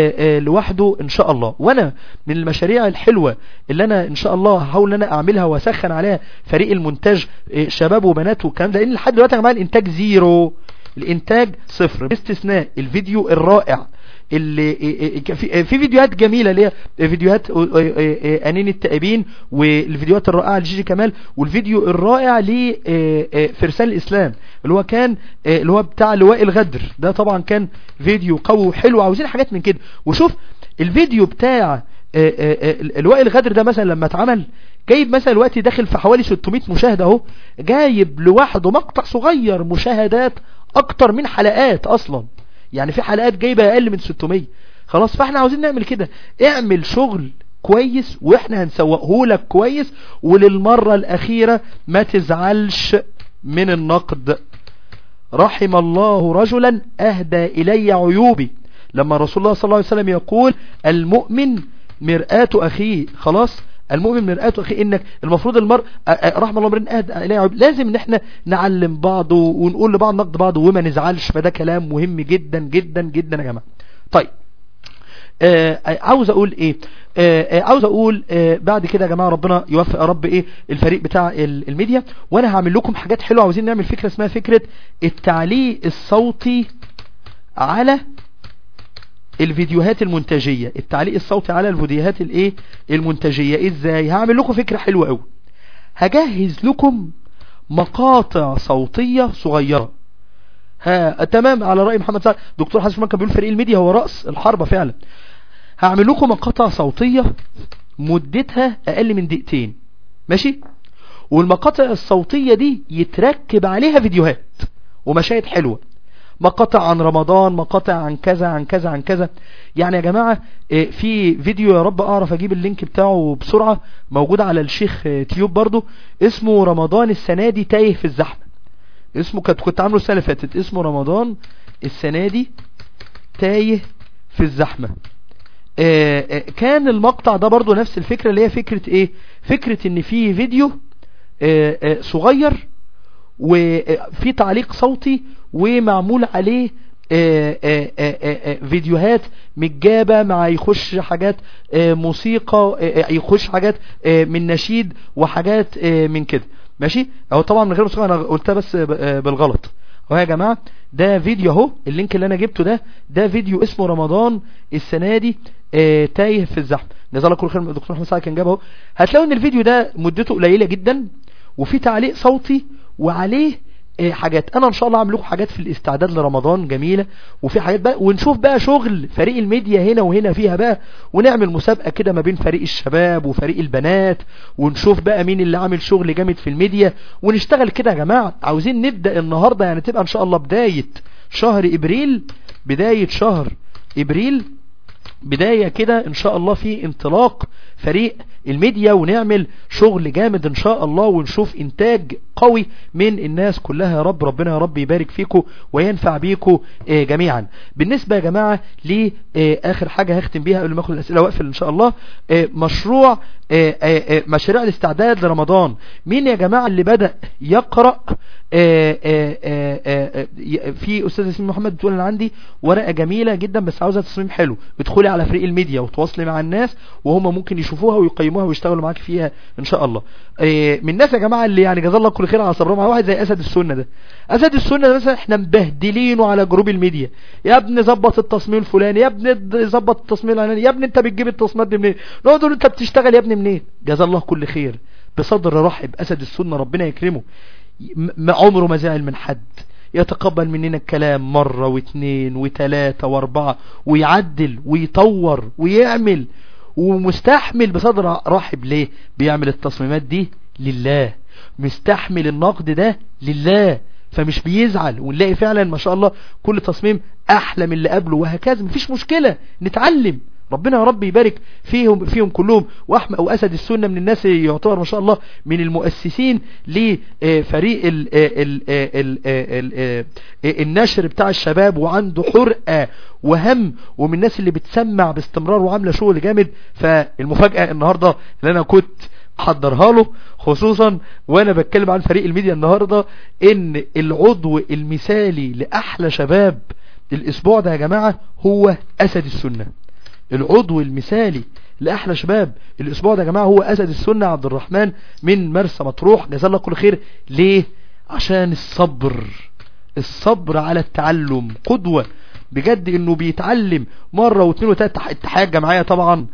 لوحده ان شاء الله وانا من المشاريع الحلوة اللي انا ان شاء الله هحاول ان انا اعملها واسخن عليها فريق المونتاج شباب وبنات والكلام ده لان لحد دلوقتي يا جماعه الانتاج زيرو الانتاج صفر باستثناء الفيديو الرائع اللي في فيديوهات جميلة اللي هي فيديوهات أنين التائبين والفيديوهات الرائعة لجيجي كمال والفيديو الرائع لفرسان الإسلام اللي هو كان اللي هو بتاع لواء الغدر ده طبعا كان فيديو قوي وحلو عاوزين حاجات من كده وشوف الفيديو بتاع لواء الغدر ده مثلا لما اتعمل جايب مثلا الوقت داخل في حوالي 600 مشاهدة اهو جايب لوحده مقطع صغير مشاهدات اكتر من حلقات اصلا يعني في حلقات جايبة اقل من 600 خلاص فاحنا عاوزين نعمل كده اعمل شغل كويس واحنا هنسوقه لك كويس وللمرة الاخيرة ما تزعلش من النقد رحم الله رجلا اهدى الي عيوبي لما رسول الله صلى الله عليه وسلم يقول المؤمن مرآة اخيه خلاص المؤمن مرآة اخيه انك المفروض المرء رحم الله مرين اهدى الي عيوب لازم ان احنا نعلم بعض ونقول لبعض نقد بعض وما نزعلش فده كلام مهم جدا جدا جدا يا جماعة طيب آه عاوز اقول ايه آه عاوز اقول آه بعد كده يا جماعة ربنا يوفق يا رب ايه الفريق بتاع الميديا وانا هعمل لكم حاجات حلوة عاوزين نعمل فكرة اسمها فكرة التعليق الصوتي على الفيديوهات المنتجية التعليق الصوتي على الفيديوهات الايه المنتجية ازاي هعمل لكم فكرة حلوة قوي هجهز لكم مقاطع صوتية صغيرة ها تمام على رأي محمد سعد دكتور حسن شمان كان بيقول فريق الميديا هو رأس الحربة فعلا هعمل لكم مقاطع صوتية مدتها اقل من دقيقتين ماشي والمقاطع الصوتية دي يتركب عليها فيديوهات ومشاهد حلوة مقاطع عن رمضان مقاطع عن كذا عن كذا عن كذا يعني يا جماعة في فيديو يا رب اعرف اجيب اللينك بتاعه بسرعة موجود على الشيخ تيوب برضو اسمه رمضان السنة دي تايه في الزحمة اسمه كنت كنت عامله السنة اللي فاتت اسمه رمضان السنة دي تايه في الزحمة كان المقطع ده برضو نفس الفكرة اللي هي فكرة ايه فكرة ان في فيديو صغير وفي تعليق صوتي ومعمول عليه آآ آآ آآ فيديوهات متجابة مع يخش حاجات موسيقى يخش حاجات من نشيد وحاجات من كده ماشي اهو طبعا من غير موسيقى انا قلتها بس بالغلط اهو يا جماعة ده فيديو اهو اللينك اللي انا جبته ده ده فيديو اسمه رمضان السنة دي تايه في الزحمة جزاه الله كل خير الدكتور محمد سعد كان جابه اهو هتلاقوا ان الفيديو ده مدته قليلة جدا وفي تعليق صوتي وعليه إيه حاجات انا ان شاء الله اعمل لكم حاجات في الاستعداد لرمضان جميلة وفي حاجات بقى ونشوف بقى شغل فريق الميديا هنا وهنا فيها بقى ونعمل مسابقة كده ما بين فريق الشباب وفريق البنات ونشوف بقى مين اللي عامل شغل جامد في الميديا ونشتغل كده يا جماعة عاوزين نبدأ النهاردة يعني تبقى ان شاء الله بداية شهر ابريل بداية شهر ابريل بداية كده ان شاء الله في انطلاق فريق الميديا ونعمل شغل جامد ان شاء الله ونشوف انتاج قوي من الناس كلها يا رب ربنا يا رب يبارك فيكم وينفع بيكم آه جميعا بالنسبة يا جماعة لآخر حاجة هختم بيها قبل ما اخد الاسئلة واقفل ان شاء الله آه مشروع آه مشاريع الاستعداد لرمضان مين يا جماعة اللي بدأ يقرأ في استاذ ياسمين محمد بتقول انا عندي ورقة جميلة جدا بس عاوزة تصميم حلو ادخلي على فريق الميديا وتواصلي مع الناس وهم ممكن يشوفوها ويقيموها ويشتغلوا معاك فيها ان شاء الله من الناس يا جماعة اللي يعني جزا الله كل خير على صبرهم على واحد زي اسد السنة ده اسد السنة ده مثلا احنا مبهدلينه على جروب الميديا يا ابني ظبط التصميم الفلاني يا ابني ظبط التصميم الفلاني يا ابني انت بتجيب التصميمات دي منين نقعد نقول انت بتشتغل يا ابني منين جزا الله كل خير بصدر رحب اسد السنة ربنا يكرمه عمره ما زعل من حد يتقبل مننا الكلام مرة واثنين وثلاثة واربعة ويعدل ويطور ويعمل ومستحمل بصدر رحب ليه بيعمل التصميمات دي لله مستحمل النقد ده لله فمش بيزعل ونلاقي فعلا ما شاء الله كل تصميم احلى من اللي قبله وهكذا مفيش مشكلة نتعلم ربنا يا رب يبارك فيهم فيهم كلهم واحمد واسد السنه من الناس يعتبر ما شاء الله من المؤسسين لفريق ال ال ال ال النشر بتاع الشباب وعنده حرقه وهم ومن الناس اللي بتسمع باستمرار وعامله شغل جامد فالمفاجاه النهارده اللي انا كنت حضرها له خصوصا وانا بتكلم عن فريق الميديا النهارده ان العضو المثالي لاحلى شباب الاسبوع ده يا جماعه هو اسد السنه العضو المثالي لأحلى شباب الأسبوع ده يا جماعة هو أسد السنة عبد الرحمن من مرسى مطروح جزاه الله كل خير ليه عشان الصبر الصبر على التعلم قدوة بجد انه بيتعلم مرة واثنين وثلاثة التحية الجماعية طبعا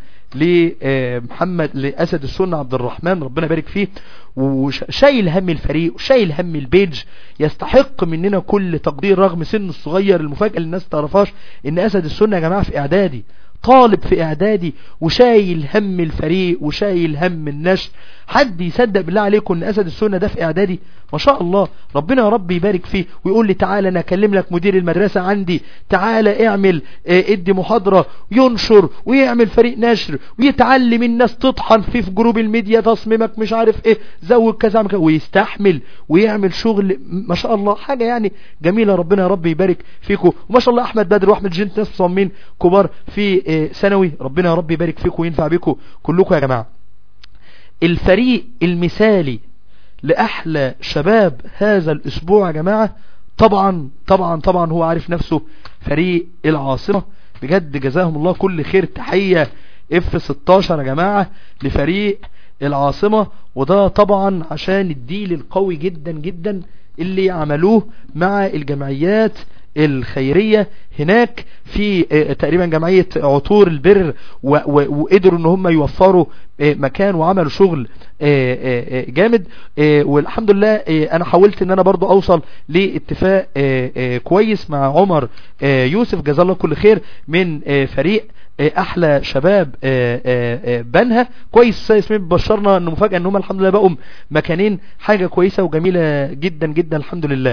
لمحمد لأسد السنة عبد الرحمن ربنا يبارك فيه وشايل هم الفريق وشايل هم البيج يستحق مننا كل تقدير رغم سنه الصغير المفاجأة اللي الناس تعرفهاش ان أسد السنة يا جماعة في اعدادي طالب في اعدادي وشايل هم الفريق وشايل هم النشر حد يصدق بالله عليكم ان اسد السنة ده في اعدادي ما شاء الله ربنا يا رب يبارك فيه ويقول لي تعالى انا اكلم لك مدير المدرسة عندي تعالى اعمل اه ادي محاضرة ينشر ويعمل فريق نشر ويتعلم الناس تطحن فيه في جروب الميديا تصميمك مش عارف ايه زود كذا كذا ويستحمل ويعمل شغل ما شاء الله حاجة يعني جميلة ربنا يا رب يبارك فيكم وما شاء الله احمد بدر واحمد جنت ناس مصممين كبار في اه ثانوي ربنا يا رب يبارك فيكم وينفع بيكم كلكم يا جماعة الفريق المثالي لأحلى شباب هذا الأسبوع يا جماعة طبعا طبعا طبعا هو عارف نفسه فريق العاصمة بجد جزاهم الله كل خير تحية اف 16 يا جماعة لفريق العاصمة وده طبعا عشان الديل القوي جدا جدا اللي عملوه مع الجمعيات الخيرية هناك في تقريبا جمعية عطور البر وقدروا ان هم يوفروا مكان وعملوا شغل جامد والحمد لله انا حاولت ان انا برضو اوصل لاتفاق كويس مع عمر يوسف جزاه الله كل خير من فريق احلى شباب بنها كويس ياسمين بشرنا انه مفاجأة ان هم الحمد لله بقوا مكانين حاجة كويسة وجميلة جدا جدا الحمد لله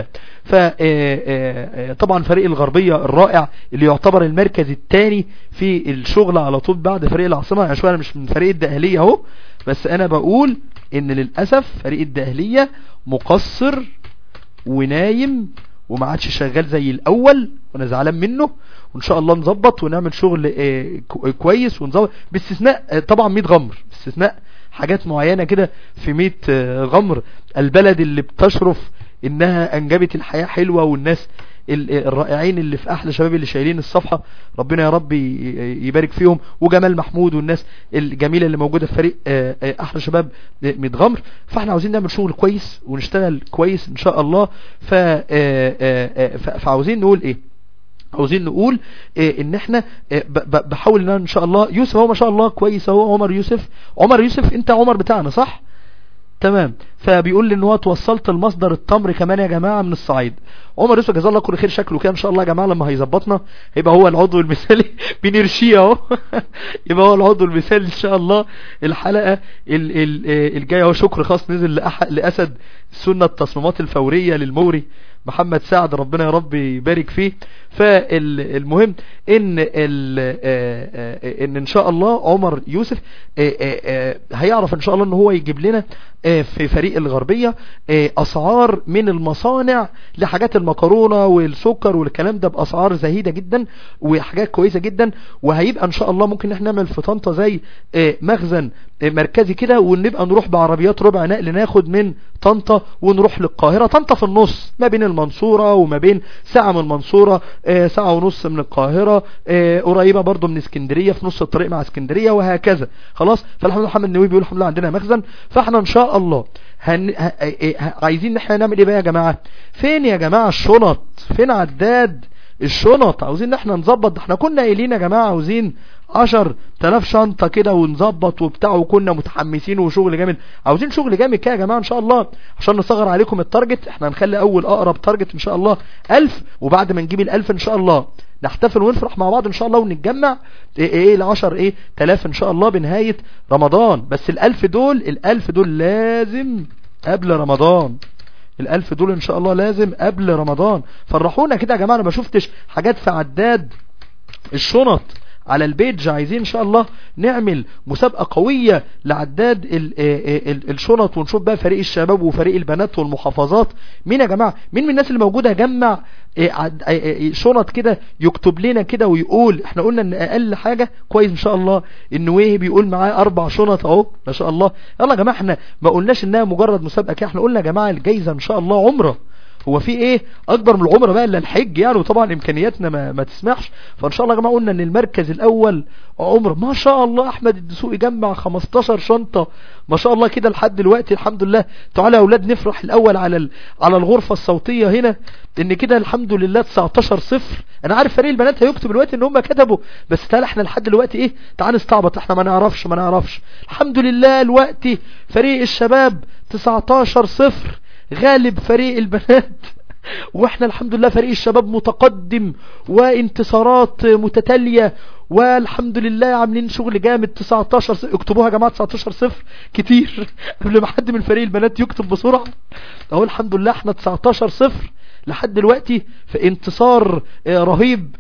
فطبعا فريق الغربية الرائع اللي يعتبر المركز الثاني في الشغل على طول بعد فريق العاصمة يعني شوية مش من فريق الدقهلية اهو بس انا بقول ان للأسف فريق الدقهلية مقصر ونايم وما عادش شغال زي الاول وانا زعلان منه وان شاء الله نظبط ونعمل شغل كويس ونظبط باستثناء طبعا 100 غمر باستثناء حاجات معينة كده في 100 غمر البلد اللي بتشرف انها انجبت الحياة حلوة والناس الرائعين اللي في احلى شباب اللي شايلين الصفحة ربنا يا رب يبارك فيهم وجمال محمود والناس الجميلة اللي موجودة في فريق احلى شباب متغمر فاحنا عاوزين نعمل شغل كويس ونشتغل كويس ان شاء الله ف فعاوزين نقول ايه عاوزين نقول إيه ان احنا إيه بحاول ان ان شاء الله يوسف هو ما شاء الله كويس اهو عمر يوسف عمر يوسف انت عمر بتاعنا صح تمام فبيقول لي ان هو توصلت المصدر التمر كمان يا جماعة من الصعيد عمر يوسف جزاه الله كل خير شكله كده ان شاء الله يا جماعة لما هيظبطنا هيبقى هو العضو المثالي بنرشيه اهو يبقى هو العضو المثالي ان شاء الله الحلقة ال ال الجاية اهو شكر خاص نزل لأح لأسد سنة التصميمات الفورية للموري محمد سعد ربنا يا رب يبارك فيه فالمهم ان ال ان ان شاء الله عمر يوسف هيعرف ان شاء الله ان هو يجيب لنا في فريق الغربية اسعار من المصانع لحاجات المكرونة والسكر والكلام ده باسعار زهيدة جدا وحاجات كويسة جدا وهيبقى ان شاء الله ممكن احنا نعمل في طنطا زي مخزن مركزي كده ونبقى نروح بعربيات ربع نقل ناخد من طنطا ونروح للقاهرة طنطا في النص ما بين المنصورة وما بين ساعة من المنصورة ساعة ونص من القاهرة قريبة برضو من اسكندرية في نص الطريق مع اسكندرية وهكذا خلاص فالحمد لله محمد النووي بيقول الحمد لله عندنا مخزن فاحنا ان شاء الله هن... ه... ه... عايزين ان احنا نعمل ايه بقى يا جماعة فين يا جماعة الشنط فين عداد الشنط عاوزين ان احنا نظبط احنا كنا قايلين يا جماعة عاوزين عشر تلاف شنطة كده ونظبط وبتاع وكنا متحمسين وشغل جامد عاوزين شغل جامد كده يا جماعة ان شاء الله عشان نصغر عليكم التارجت احنا هنخلي اول اقرب تارجت ان شاء الله الف وبعد ما نجيب الالف ان شاء الله نحتفل ونفرح مع بعض ان شاء الله ونتجمع ايه ايه العشر ايه تلاف ان شاء الله بنهاية رمضان بس الالف دول الالف دول لازم قبل رمضان الالف دول ان شاء الله لازم قبل رمضان فرحونا كده يا جماعة انا ما شفتش حاجات في عداد الشنط على البيج عايزين ان شاء الله نعمل مسابقة قوية لعداد ال ال الشنط ونشوف بقى فريق الشباب وفريق البنات والمحافظات مين يا جماعة مين من الناس اللي موجودة جمع شنط كده يكتب لنا كده ويقول احنا قلنا ان اقل حاجة كويس ان شاء الله النويه بيقول معاه اربع شنط اهو ما شاء الله يلا يا جماعة احنا ما قلناش انها مجرد مسابقة كده احنا قلنا يا جماعة الجايزة ان شاء الله عمره هو في ايه اكبر من العمره بقى الا الحج يعني وطبعا امكانياتنا ما, ما تسمحش فان شاء الله يا جماعه قلنا ان المركز الاول عمره ما شاء الله احمد الدسوقي جمع 15 شنطه ما شاء الله كده لحد دلوقتي الحمد لله تعالى يا اولاد نفرح الاول على على الغرفه الصوتيه هنا ان كده الحمد لله 19 صفر انا عارف فريق البنات هيكتب دلوقتي ان هم كتبوا بس تعالى احنا لحد دلوقتي ايه تعال نستعبط احنا ما نعرفش ما نعرفش الحمد لله دلوقتي فريق الشباب 19 صفر غالب فريق البنات واحنا الحمد لله فريق الشباب متقدم وانتصارات متتالية والحمد لله عاملين شغل جامد 19 صفر اكتبوها يا جماعة 19 صفر كتير قبل ما حد من فريق البنات يكتب بسرعة اهو الحمد لله احنا 19 صفر لحد دلوقتي في انتصار رهيب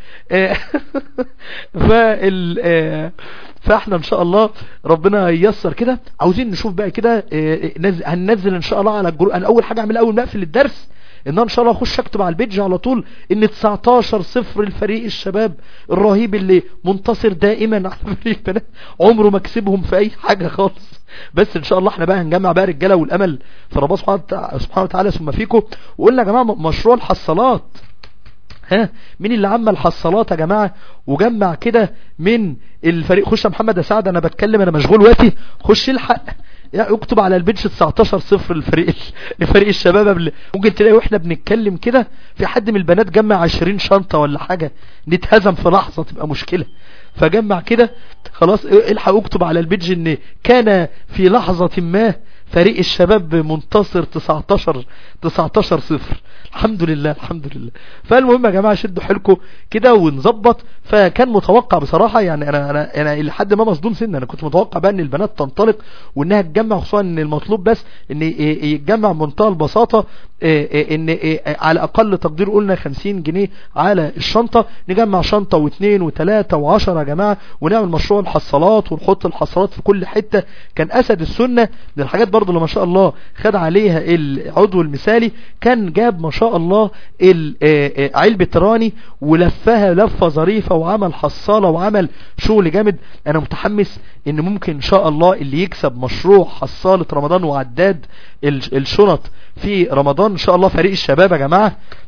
فال فاحنا ان شاء الله ربنا ييسر كده عاوزين نشوف بقى كده هننزل ان شاء الله على الجروب انا اول حاجه اعملها اول ما اقفل الدرس ان انا ان شاء الله اخش اكتب على البيج على طول ان 19 صفر الفريق الشباب الرهيب اللي منتصر دائما على فريق البنات عمره ما كسبهم في اي حاجه خالص بس ان شاء الله احنا بقى هنجمع بقى رجاله والامل في ربنا سبحانه وتعالى ثم فيكم وقلنا يا جماعه مشروع الحصالات ها مين اللي عمل الحصالات يا جماعة وجمع كده من الفريق خش يا محمد يا سعد انا بتكلم انا مشغول وقتي خش الحق اكتب على البنش 19 صفر الفريق لفريق الشباب قبل ممكن تلاقي واحنا بنتكلم كده في حد من البنات جمع 20 شنطة ولا حاجة نتهزم في لحظة تبقى مشكلة فجمع كده خلاص الحق اكتب على البيج ان كان في لحظة ما فريق الشباب منتصر 19 19 صفر الحمد لله الحمد لله فالمهم يا جماعة شدوا حيلكم كده ونظبط فكان متوقع بصراحة يعني انا انا انا لحد ما مصدوم سن انا كنت متوقع بقى ان البنات تنطلق وانها تجمع خصوصا ان المطلوب بس ان يتجمع بمنتهى البساطة ان على اقل تقدير قلنا 50 جنيه على الشنطة نجمع شنطة واثنين وثلاثة وعشرة يا جماعة ونعمل مشروع الحصالات ونحط الحصالات في كل حتة كان اسد السنة من الحاجات برضو اللي ما شاء الله خد عليها العضو المثالي كان جاب ما شاء الله علبة راني ولفها لفة ظريفة وعمل حصالة وعمل شغل جامد انا متحمس ان ممكن ان شاء الله اللي يكسب مشروع حصالة رمضان وعداد الشنط في رمضان ان شاء الله فريق الشباب يا جماعة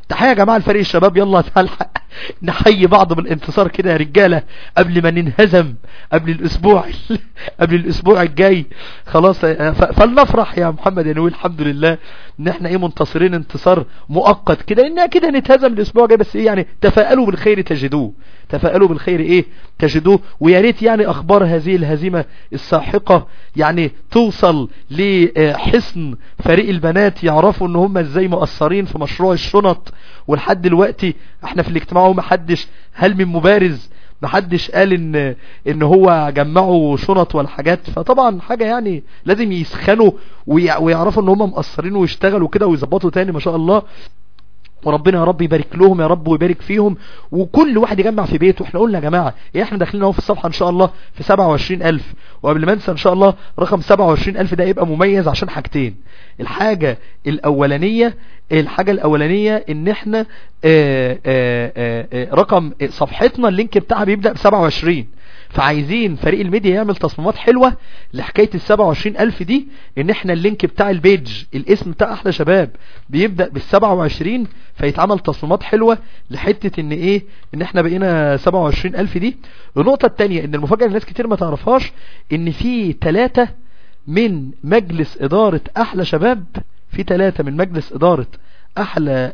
تحية يا جماعة لفريق الشباب يلا تلحق نحيي بعض بالانتصار كده يا رجالة قبل ما ننهزم قبل الاسبوع قبل الاسبوع الجاي خلاص فلنفرح يا محمد يا نويل الحمد لله ان احنا ايه منتصرين انتصار مؤقت كده انها كده نتهزم الاسبوع الجاي بس ايه يعني تفائلوا بالخير تجدوه تفائلوا بالخير ايه تجدوه ويا ريت يعني اخبار هذه الهزيمة الساحقة يعني توصل لحصن فريق البنات يعرفوا ان هم ازاي مؤثرين في مشروع الشنط ولحد دلوقتي احنا في الاجتماع وما حدش هل من مبارز محدش قال ان ان هو جمعوا شنط ولا حاجات فطبعا حاجة يعني لازم يسخنوا ويعرفوا ان هم مقصرين ويشتغلوا كده ويظبطوا تاني ما شاء الله وربنا يا رب يبارك لهم يا رب ويبارك فيهم وكل واحد يجمع في بيته احنا قلنا يا جماعة ايه احنا داخلين اهو في الصفحة ان شاء الله في 27000 وقبل ما انسى ان شاء الله رقم 27000 ده يبقى مميز عشان حاجتين الحاجة الاولانية الحاجة الاولانية ان احنا اه اه اه رقم صفحتنا اللينك بتاعها بيبدأ ب 27 فعايزين فريق الميديا يعمل تصميمات حلوة لحكاية ال 27 ألف دي ان احنا اللينك بتاع البيج الاسم بتاع احلى شباب بيبدأ بال 27 فيتعمل تصميمات حلوة لحتة ان ايه ان احنا بقينا 27 ألف دي النقطة التانية ان المفاجأة الناس كتير ما تعرفهاش ان في ثلاثة من مجلس ادارة احلى شباب في ثلاثة من مجلس ادارة احلى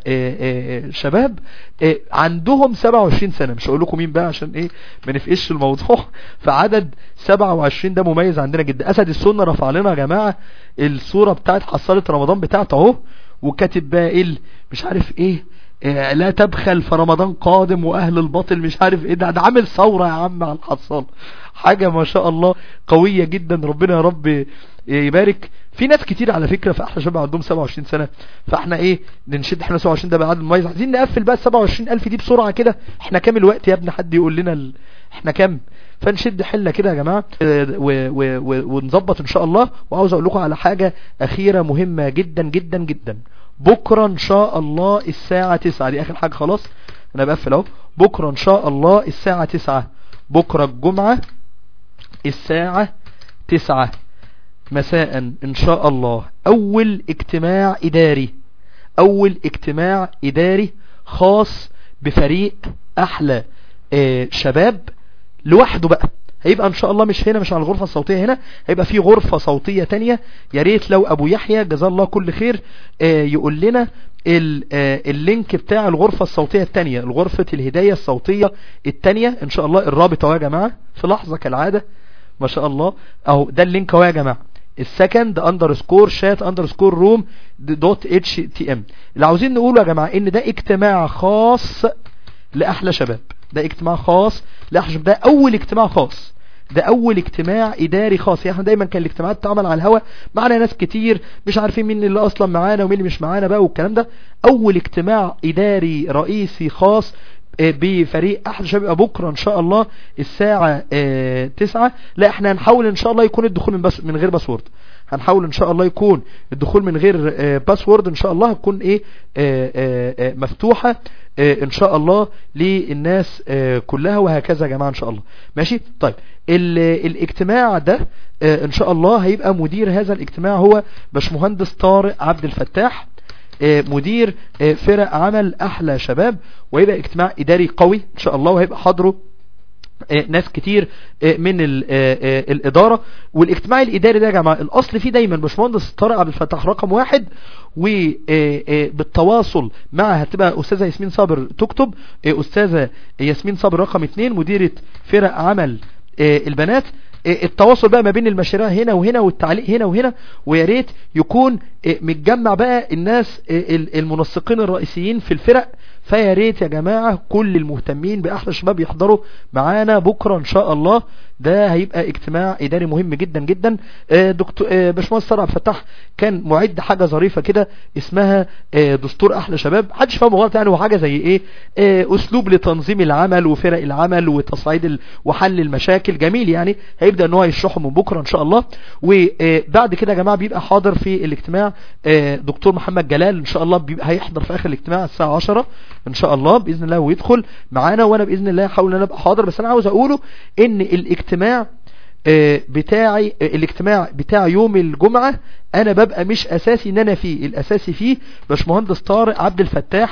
شباب عندهم 27 سنة مش هقول لكم مين بقى عشان ايه ما نفقش الموضوع فعدد 27 ده مميز عندنا جدا اسد السنة رفع لنا يا جماعة الصورة بتاعت حصالة رمضان بتاعته اهو وكاتب بقى ايه مش عارف ايه لا تبخل في رمضان قادم واهل الباطل مش عارف ايه ده ده عامل ثورة يا عم على الحصال حاجة ما شاء الله قوية جدا ربنا يا رب يبارك في ناس كتير على فكرة في احلى شباب عندهم 27 سنة فاحنا ايه ننشد احنا 27 ده بقى عدد مميز عايزين نقفل بقى 27000 دي بسرعة كده احنا كام الوقت يا ابني حد يقول لنا ال... احنا كام فنشد حلة كده يا جماعة و... و... و... ونظبط ان شاء الله وعاوز اقول لكم على حاجة اخيرة مهمة جدا جدا جدا بكرة ان شاء الله الساعة 9 دي اخر حاجة خلاص انا بقفل اهو بكرة ان شاء الله الساعة 9 بكرة الجمعة الساعة 9 مساء ان شاء الله اول اجتماع اداري اول اجتماع اداري خاص بفريق احلى اه شباب لوحده بقى هيبقى ان شاء الله مش هنا مش على الغرفة الصوتية هنا هيبقى في غرفة صوتية تانية يا ريت لو ابو يحيى جزاه الله كل خير اه يقول لنا اه اللينك بتاع الغرفة الصوتية التانية الغرفة الهداية الصوتية التانية ان شاء الله الرابط اهو يا جماعة في لحظة كالعادة ما شاء الله اهو ده اللينك اهو يا جماعة السكند اندرسكور شات اندرسكور روم دوت اتش تي ام اللي عاوزين نقوله يا جماعة ان ده اجتماع خاص لاحلى شباب ده اجتماع خاص لاحلى شباب ده اول اجتماع خاص ده اول اجتماع اداري خاص يعني احنا دايما كان الاجتماعات تعمل على الهوا معنا ناس كتير مش عارفين مين اللي اصلا معانا ومين اللي مش معانا بقى والكلام ده اول اجتماع اداري رئيسي خاص بفريق احد شباب بكرة ان شاء الله الساعة اه تسعة لا احنا هنحاول ان شاء الله يكون الدخول من, بس من غير باسورد هنحاول ان شاء الله يكون الدخول من غير اه باسورد ان شاء الله هتكون ايه اه مفتوحة ان شاء الله للناس كلها وهكذا يا جماعة ان شاء الله ماشي طيب الاجتماع ده ان شاء الله هيبقى مدير هذا الاجتماع هو باشمهندس طارق عبد الفتاح مدير فرق عمل احلى شباب وهيبقى اجتماع اداري قوي ان شاء الله وهيبقى حاضره ناس كتير من الادارة والاجتماع الاداري ده يا جماعة الاصل فيه دايما باشمهندس طارق عبد الفتاح رقم واحد وبالتواصل مع هتبقى استاذة ياسمين صابر تكتب استاذة ياسمين صابر رقم اتنين مديرة فرق عمل البنات التواصل بقى ما بين المشاريع هنا وهنا والتعليق هنا وهنا ويا ريت يكون متجمع بقى الناس المنسقين الرئيسيين في الفرق فيا ريت يا جماعة كل المهتمين بأحلى الشباب يحضروا معانا بكرة إن شاء الله ده هيبقى اجتماع إداري مهم جدا جدا دكتور باشمهندس طارق عبد الفتاح كان معد حاجة ظريفة كده اسمها دستور أحلى شباب محدش فاهمه غلط يعني وحاجة زي إيه أسلوب لتنظيم العمل وفرق العمل وتصعيد ال... وحل المشاكل جميل يعني هيبدأ ان هو يشرحه من بكرة إن شاء الله وبعد كده يا جماعة بيبقى حاضر في الاجتماع دكتور محمد جلال إن شاء الله بيبقى هيحضر في آخر الاجتماع الساعة 10 ان شاء الله باذن الله ويدخل معانا وانا باذن الله هحاول ان انا ابقى حاضر بس انا عاوز اقوله ان الاجتماع بتاعي الاجتماع بتاع يوم الجمعة انا ببقى مش اساسي ان انا فيه الاساسي فيه باشمهندس طارق عبد الفتاح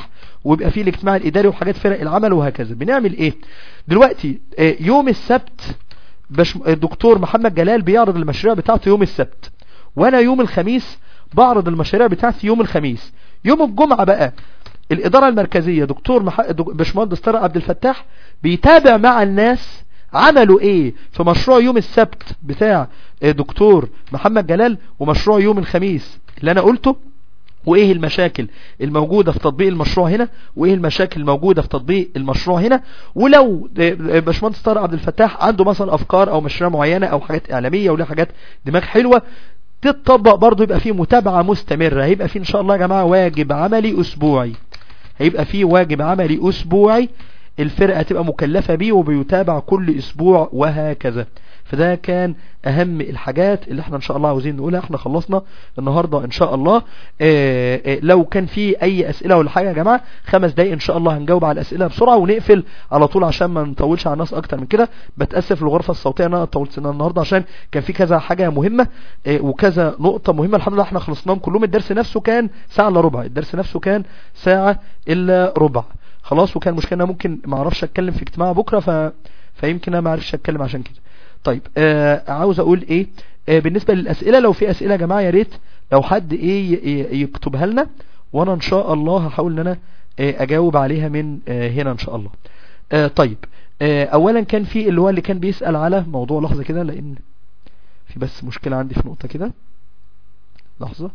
ويبقى فيه الاجتماع الاداري وحاجات فرق العمل وهكذا بنعمل ايه دلوقتي آه، يوم السبت باش الدكتور محمد جلال بيعرض المشاريع بتاعته يوم السبت وانا يوم الخميس بعرض المشاريع بتاعتي يوم الخميس يوم الجمعة بقى الإدارة المركزية دكتور مح... دك- باشمهندس طارق عبد الفتاح بيتابع مع الناس عملوا ايه في مشروع يوم السبت بتاع آه، دكتور محمد جلال ومشروع يوم الخميس اللي انا قلته وايه المشاكل الموجودة في تطبيق المشروع هنا وايه المشاكل الموجودة في تطبيق المشروع هنا ولو آه، باشمهندس طارق عبد الفتاح عنده مثلا افكار او مشاريع معينة او حاجات اعلامية ولا حاجات دماغ حلوة تتطبق برضو يبقى فيه متابعة مستمرة هيبقى فيه ان شاء الله يا جماعة واجب عملي اسبوعي هيبقى فيه واجب عملي اسبوعي الفرقة تبقى مكلفة بيه وبيتابع كل اسبوع وهكذا فده كان اهم الحاجات اللي احنا ان شاء الله عاوزين نقولها احنا خلصنا النهاردة ان شاء الله اه اه لو كان في اي اسئلة ولا حاجة يا جماعة خمس دقايق ان شاء الله هنجاوب على الاسئلة بسرعة ونقفل على طول عشان ما نطولش على الناس اكتر من كده بتأسف للغرفة الصوتية ان انا طولت سنة النهاردة عشان كان في كذا حاجة مهمة اه وكذا نقطة مهمة الحمد لله احنا خلصناهم كلهم الدرس نفسه كان ساعة الا ربع الدرس نفسه كان ساعة الا ربع خلاص وكان مشكلة أنا ممكن ما اعرفش اتكلم في اجتماع بكرة ف... فيمكن انا ما اعرفش اتكلم عشان كده طيب آه عاوز اقول ايه آه بالنسبة للاسئلة لو في اسئلة يا جماعة يا ريت لو حد ايه ي- ي- يكتبها لنا وانا ان شاء الله هحاول ان انا آه اجاوب عليها من آه هنا ان شاء الله آه طيب آه اولا كان في اللي هو اللي كان بيسأل على موضوع لحظة كده لان في بس مشكلة عندي في نقطة كده لحظة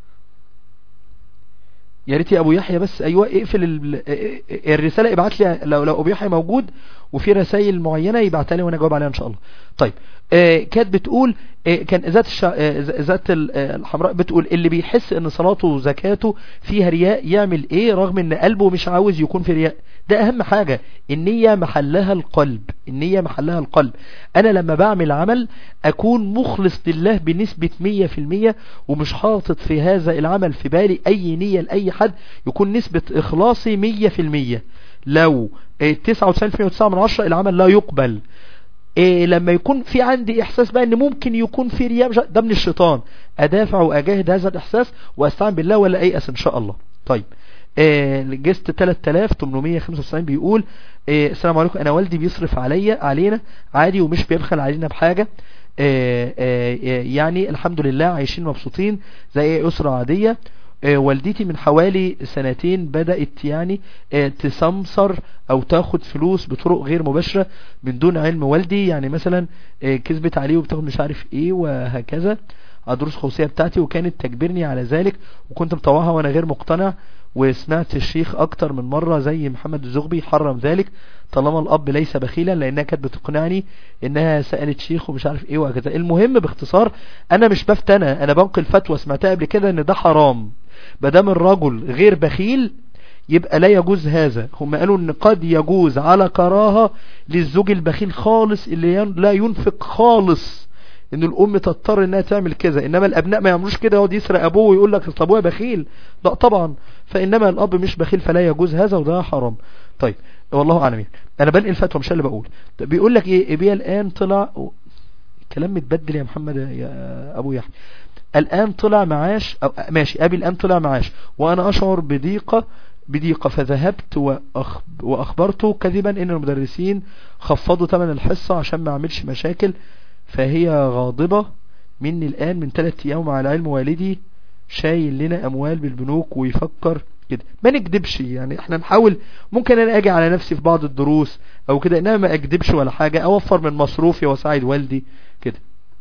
يا ريت يا ابو يحيى بس ايوه اقفل ال- الرساله ابعت لي لو لو ابو يحيى موجود وفي رسائل معينه يبعتها لي وانا اجاوب عليها ان شاء الله طيب آه كانت بتقول آه كان ذات الشع... آه ذات ال- آه، الحمراء بتقول اللي بيحس ان صلاته وزكاته فيها رياء يعمل ايه رغم ان قلبه مش عاوز يكون في رياء ده اهم حاجة النية محلها القلب النية محلها القلب انا لما بعمل عمل اكون مخلص لله بنسبة 100% ومش حاطط في هذا العمل في بالي اي نية لاي حد يكون نسبة اخلاصي 100% لو آه، 99.9 من عشرة العمل لا يقبل إيه لما يكون في عندي احساس بقى ان ممكن يكون في رياء مش- ده من الشيطان ادافع واجاهد هذا الاحساس واستعين بالله ولا ايأس ان شاء الله طيب إيه جست 3895 بيقول إيه السلام عليكم انا والدي بيصرف عليا علينا عادي ومش بيبخل علينا بحاجة إيه إيه يعني الحمد لله عايشين مبسوطين زي اي اسرة عادية آه، والدتي من حوالي سنتين بدأت يعني آه، تسمسر او تاخد فلوس بطرق غير مباشرة من دون علم والدي يعني مثلا آه، كذبت عليه وبتاخد مش عارف ايه وهكذا على دروس خصوصية بتاعتي وكانت تجبرني على ذلك وكنت مطوعها وانا غير مقتنع وسمعت الشيخ اكتر من مرة زي محمد الزغبي حرم ذلك طالما الاب ليس بخيلا لانها كانت بتقنعني انها سألت شيخ ومش عارف ايه وهكذا المهم باختصار انا مش بفتنى انا بنقل فتوى سمعتها قبل كده ان ده حرام مادام الرجل غير بخيل يبقى لا يجوز هذا هم قالوا ان قد يجوز على كراهة للزوج البخيل خالص اللي ين- لا ينفق خالص ان الام تضطر انها تعمل كذا انما الابناء ما يعملوش كده يقعد يسرق ابوه ويقول لك اصل ابويا بخيل لا طبعا فانما الاب مش بخيل فلا يجوز هذا وده حرام طيب والله اعلم يعني. انا بنقل فتوى مش أنا اللي بقول طب بيقول لك ايه ابي الان طلع كلام متبدل يا محمد يا ابو يحيى الآن طلع معاش أو ماشي أبي الآن طلع معاش وأنا أشعر بضيقة بضيقة فذهبت وأخ وأخبرته كذبا إن المدرسين خفضوا ثمن الحصة عشان ما أعملش مشاكل فهي غاضبة مني الآن من ثلاثة أيام على علم والدي شايل لنا أموال بالبنوك ويفكر كده ما نكدبش يعني احنا نحاول ممكن انا اجي على نفسي في بعض الدروس او كده انما ما اكدبش ولا حاجة اوفر من مصروفي واساعد والدي كده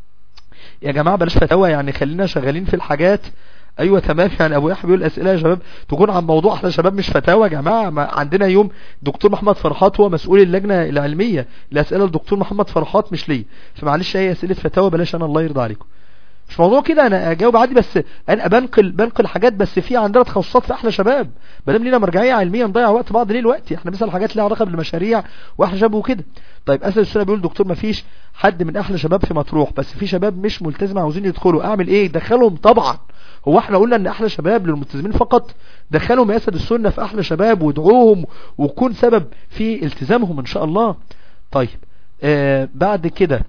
يا جماعة بلاش فتاوى يعني خلينا شغالين في الحاجات ايوه تمام يعني ابو يحيى بيقول اسئله يا شباب تكون عن موضوع احنا شباب مش فتاوى يا جماعه ما عندنا يوم دكتور محمد فرحات هو مسؤول اللجنه العلميه الاسئله للدكتور محمد فرحات مش ليه فمعلش هي اسئله فتاوى بلاش انا الله يرضى عليكم مش موضوع كده انا اجاوب عادي بس انا بنقل بنقل حاجات بس في عندنا تخصصات في احلى شباب ما دام لينا مرجعيه علميه نضيع وقت بعض ليه الوقت احنا مثلا حاجات ليها علاقه بالمشاريع واحلى شباب وكده طيب اسد السنه بيقول دكتور ما فيش حد من احلى شباب في مطروح بس في شباب مش ملتزم عاوزين يدخلوا اعمل ايه دخلهم طبعا هو احنا قلنا ان احلى شباب للملتزمين فقط دخلهم يا اسد السنه في احلى شباب وادعوهم وكون سبب في التزامهم ان شاء الله طيب آه بعد كده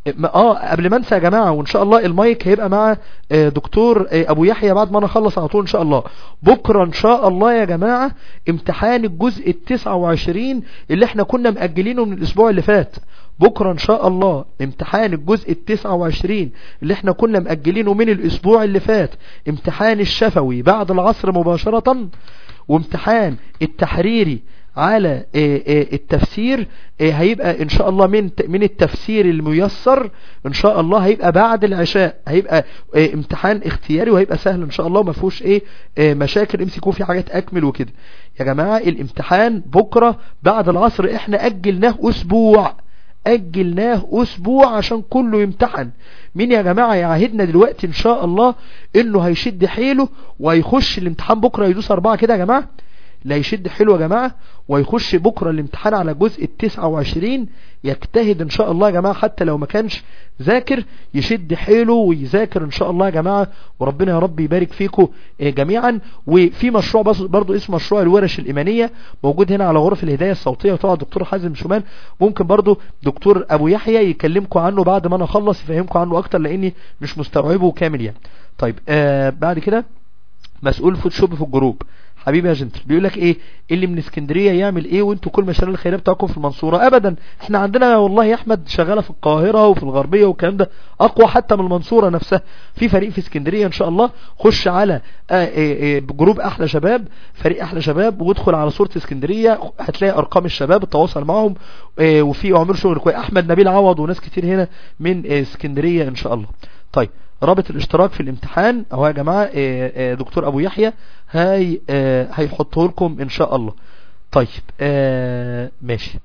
اه قبل ما انسى يا جماعة وان شاء الله المايك هيبقى مع دكتور ابو يحيى بعد ما انا اخلص على طول ان شاء الله بكرة ان شاء الله يا جماعة امتحان الجزء التسعة وعشرين اللي احنا كنا مأجلينه من الاسبوع اللي فات بكرة ان شاء الله امتحان الجزء التسعة وعشرين اللي احنا كنا مأجلينه من الاسبوع اللي فات امتحان الشفوي بعد العصر مباشرة وامتحان التحريري على التفسير هيبقى ان شاء الله من من التفسير الميسر ان شاء الله هيبقى بعد العشاء هيبقى امتحان اختياري وهيبقى سهل ان شاء الله ما فيهوش ايه مشاكل امسكوا في حاجات اكمل وكده يا جماعة الامتحان بكرة بعد العصر احنا اجلناه اسبوع اجلناه اسبوع عشان كله يمتحن مين يا جماعة يعهدنا دلوقتي ان شاء الله انه هيشد حيله وهيخش الامتحان بكرة يدوس اربعة كده يا جماعة لا يشد حلو يا جماعة ويخش بكرة الامتحان على جزء التسعة وعشرين يجتهد ان شاء الله يا جماعة حتى لو ما كانش ذاكر يشد حيله ويذاكر ان شاء الله يا جماعة وربنا يا رب يبارك فيكم جميعا وفي مشروع برضو اسمه مشروع الورش الإيمانية موجود هنا على غرف الهداية الصوتية وطبعا دكتور حازم شمال ممكن برضو دكتور ابو يحيى يكلمكم عنه بعد ما انا اخلص يفهمكم عنه اكتر لاني مش مستوعبه كامل يعني طيب آه بعد كده مسؤول فوتوشوب في الجروب حبيبي يا جنتل بيقول لك ايه اللي من اسكندريه يعمل ايه وانتوا كل مشاريع الخيريه بتاعكم في المنصوره ابدا احنا عندنا والله يا احمد شغاله في القاهره وفي الغربيه والكلام ده اقوى حتى من المنصوره نفسها في فريق في اسكندريه ان شاء الله خش على آآ آآ جروب احلى شباب فريق احلى شباب وادخل على صوره اسكندريه هتلاقي ارقام الشباب التواصل معهم وفي وعملوا شغل كويس احمد نبيل عوض وناس كتير هنا من اسكندريه ان شاء الله طيب رابط الاشتراك في الامتحان اهو يا جماعة دكتور ابو يحيى هاي هيحطه لكم ان شاء الله طيب ماشي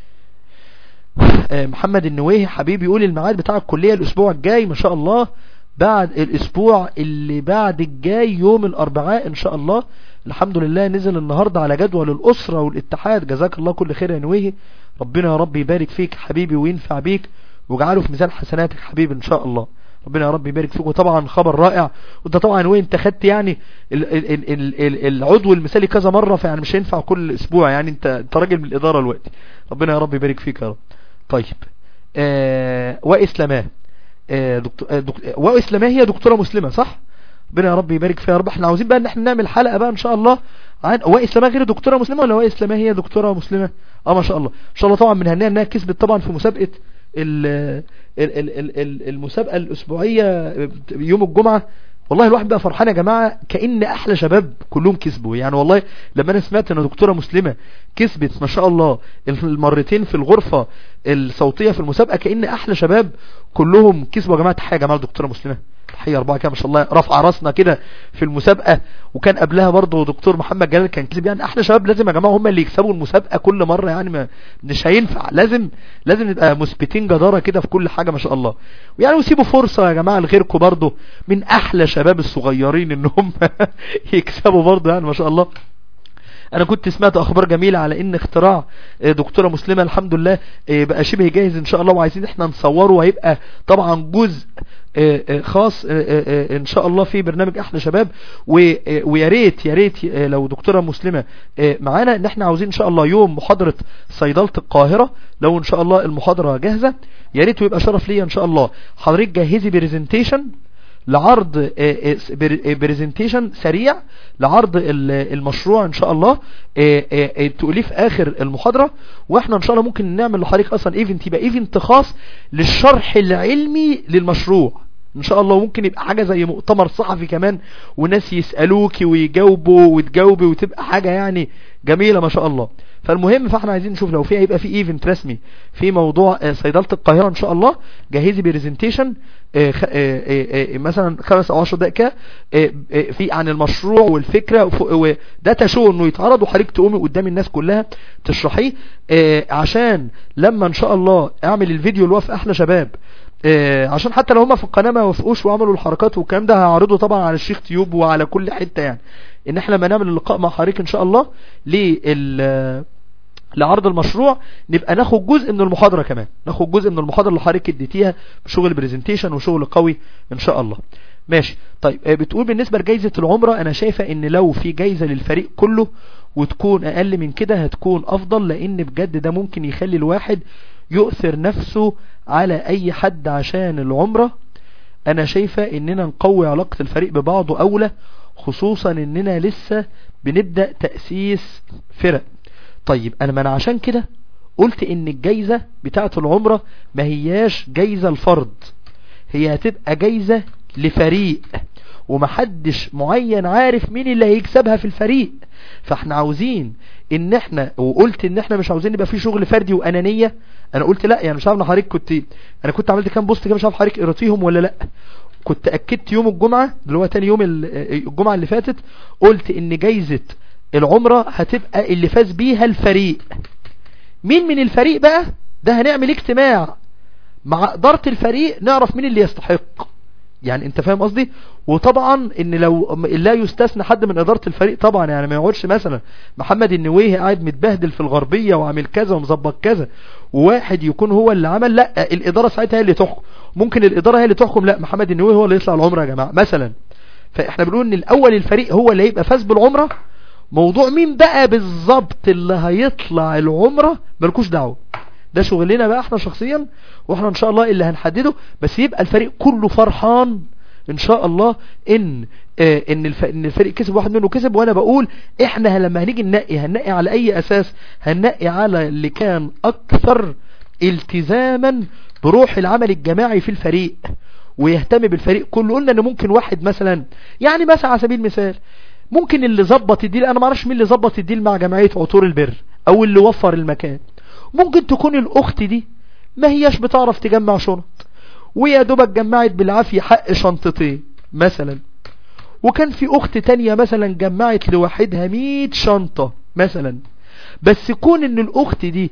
محمد النويهي حبيبي يقول الميعاد بتاع الكلية الاسبوع الجاي ما شاء الله بعد الاسبوع اللي بعد الجاي يوم الاربعاء ان شاء الله الحمد لله نزل النهاردة على جدول الاسرة والاتحاد جزاك الله كل خير يا نويهي ربنا يا رب يبارك فيك حبيبي وينفع بيك واجعله في ميزان حسناتك حبيبي ان شاء الله ربنا يا رب يبارك فيك وطبعا خبر رائع وانت طبعا وين انت خدت يعني ال ال ال ال العضو المثالي كذا مرة فيعني مش هينفع كل اسبوع يعني انت انت راجل من الادارة الوقت ربنا يا رب يبارك فيك يا رب طيب آه واسلاماه آه دكتور آه دكتور واسلاماه هي دكتورة مسلمة صح ربنا يا رب يبارك فيها يا رب احنا عاوزين بقى ان احنا نعمل حلقة بقى ان شاء الله عن واسلاماه غير دكتورة مسلمة ولا واسلاماه هي دكتورة مسلمة اه ما شاء الله ان شاء الله طبعا من هنيها انها كسبت طبعا في مسابقة المسابقة الأسبوعية يوم الجمعة والله الواحد بقى فرحان يا جماعة كأن أحلى شباب كلهم كسبوا يعني والله لما أنا سمعت أن دكتورة مسلمة كسبت ما شاء الله المرتين في الغرفة الصوتية في المسابقة كأن أحلى شباب كلهم كسبوا يا جماعة تحية يا جماعة دكتورة مسلمة تحية أربعة كده ما شاء الله رفع راسنا كده في المسابقة وكان قبلها برضه دكتور محمد جلال كان كسب يعني احلى شباب لازم يا جماعة هم اللي يكسبوا المسابقة كل مرة يعني ما مش هينفع لازم لازم نبقى مثبتين جدارة كده في كل حاجة ما شاء الله ويعني وسيبوا فرصة يا جماعة لغيركم برضه من احلى شباب الصغيرين ان هم يكسبوا برضه يعني ما شاء الله انا كنت سمعت اخبار جميلة على ان اختراع دكتورة مسلمة الحمد لله بقى شبه جاهز ان شاء الله وعايزين احنا نصوره وهيبقى طبعا جزء خاص ان شاء الله في برنامج احلى شباب ويا ريت يا ريت لو دكتورة مسلمة معانا ان احنا عاوزين ان شاء الله يوم محاضرة صيدلة القاهرة لو ان شاء الله المحاضرة جاهزة يا ريت ويبقى شرف ليا ان شاء الله حضرتك جهزي بريزنتيشن لعرض بريزنتيشن سريع لعرض المشروع ان شاء الله تقوليه في اخر المحاضرة واحنا ان شاء الله ممكن نعمل لحضرتك اصلا ايفنت يبقى ايفنت خاص للشرح العلمي للمشروع ان شاء الله ممكن يبقى حاجة زي مؤتمر صحفي كمان وناس يسألوك ويجاوبوا وتجاوبي وتبقى حاجة يعني جميلة ما شاء الله فالمهم فاحنا عايزين نشوف لو في هيبقى في ايفنت رسمي في موضوع صيدلة القاهرة ان شاء الله جهزي بريزنتيشن مثلا خمس او 10 دقائق في عن المشروع والفكرة وده تشو انه يتعرض وحضرتك تقومي قدام الناس كلها تشرحيه عشان لما ان شاء الله اعمل الفيديو اللي هو في احلى شباب عشان حتى لو هم في القناة ما وافقوش وعملوا الحركات والكلام ده هعرضه طبعا على الشيخ تيوب وعلى كل حتة يعني ان احنا لما نعمل اللقاء مع حضرتك ان شاء الله لل لعرض المشروع نبقى ناخد جزء من المحاضرة كمان ناخد جزء من المحاضرة اللي حضرتك اديتيها بشغل بريزنتيشن وشغل قوي ان شاء الله ماشي طيب بتقول بالنسبة لجائزة العمرة انا شايفة ان لو في جايزة للفريق كله وتكون اقل من كده هتكون افضل لان بجد ده ممكن يخلي الواحد يؤثر نفسه على اي حد عشان العمرة انا شايفة اننا نقوي علاقة الفريق ببعضه اولى خصوصا اننا لسه بنبدأ تأسيس فرق طيب انا من عشان كده قلت ان الجايزة بتاعة العمرة ما هياش جايزة الفرد هي هتبقى جايزة لفريق ومحدش معين عارف مين اللي هيكسبها في الفريق فاحنا عاوزين ان احنا وقلت ان احنا مش عاوزين يبقى في شغل فردي وانانية انا قلت لا يعني مش عارف حضرتك كنت انا كنت عملت كام بوست كده مش عارف حضرتك قريتيهم ولا لا كنت اكدت يوم الجمعة اللي هو تاني يوم الجمعة اللي فاتت قلت ان جايزة العمرة هتبقى اللي فاز بيها الفريق مين من الفريق بقى ده هنعمل اجتماع مع ادارة الفريق نعرف مين اللي يستحق يعني انت فاهم قصدي وطبعا ان لو لا يستثنى حد من ادارة الفريق طبعا يعني ما يقعدش مثلا محمد النويه قاعد متبهدل في الغربية وعامل كذا ومظبط كذا وواحد يكون هو اللي عمل لا الادارة ساعتها هي اللي تحكم ممكن الادارة هي اللي تحكم لا محمد النويه هو اللي يطلع العمرة يا جماعة مثلا فاحنا بنقول ان الاول الفريق هو اللي هيبقى فاز بالعمرة موضوع مين بقى بالظبط اللي هيطلع العمرة ملكوش دعوه ده شغلنا بقى احنا شخصيا واحنا ان شاء الله اللي هنحدده بس يبقى الفريق كله فرحان ان شاء الله ان اه ان, الف... ان الفريق كسب واحد منه كسب وانا بقول احنا لما هنيجي ننقي هننقي على اي اساس هننقي على اللي كان اكثر التزاما بروح العمل الجماعي في الفريق ويهتم بالفريق كله قلنا ان ممكن واحد مثلا يعني مثلا على سبيل المثال ممكن اللي ظبط الديل انا ما اعرفش مين اللي ظبط الديل مع جمعيه عطور البر او اللي وفر المكان ممكن تكون الاخت دي ما هياش بتعرف تجمع شنط ويا دوبك جمعت بالعافية حق شنطتين مثلا وكان في اخت تانية مثلا جمعت لوحدها 100 شنطة مثلا بس كون ان الاخت دي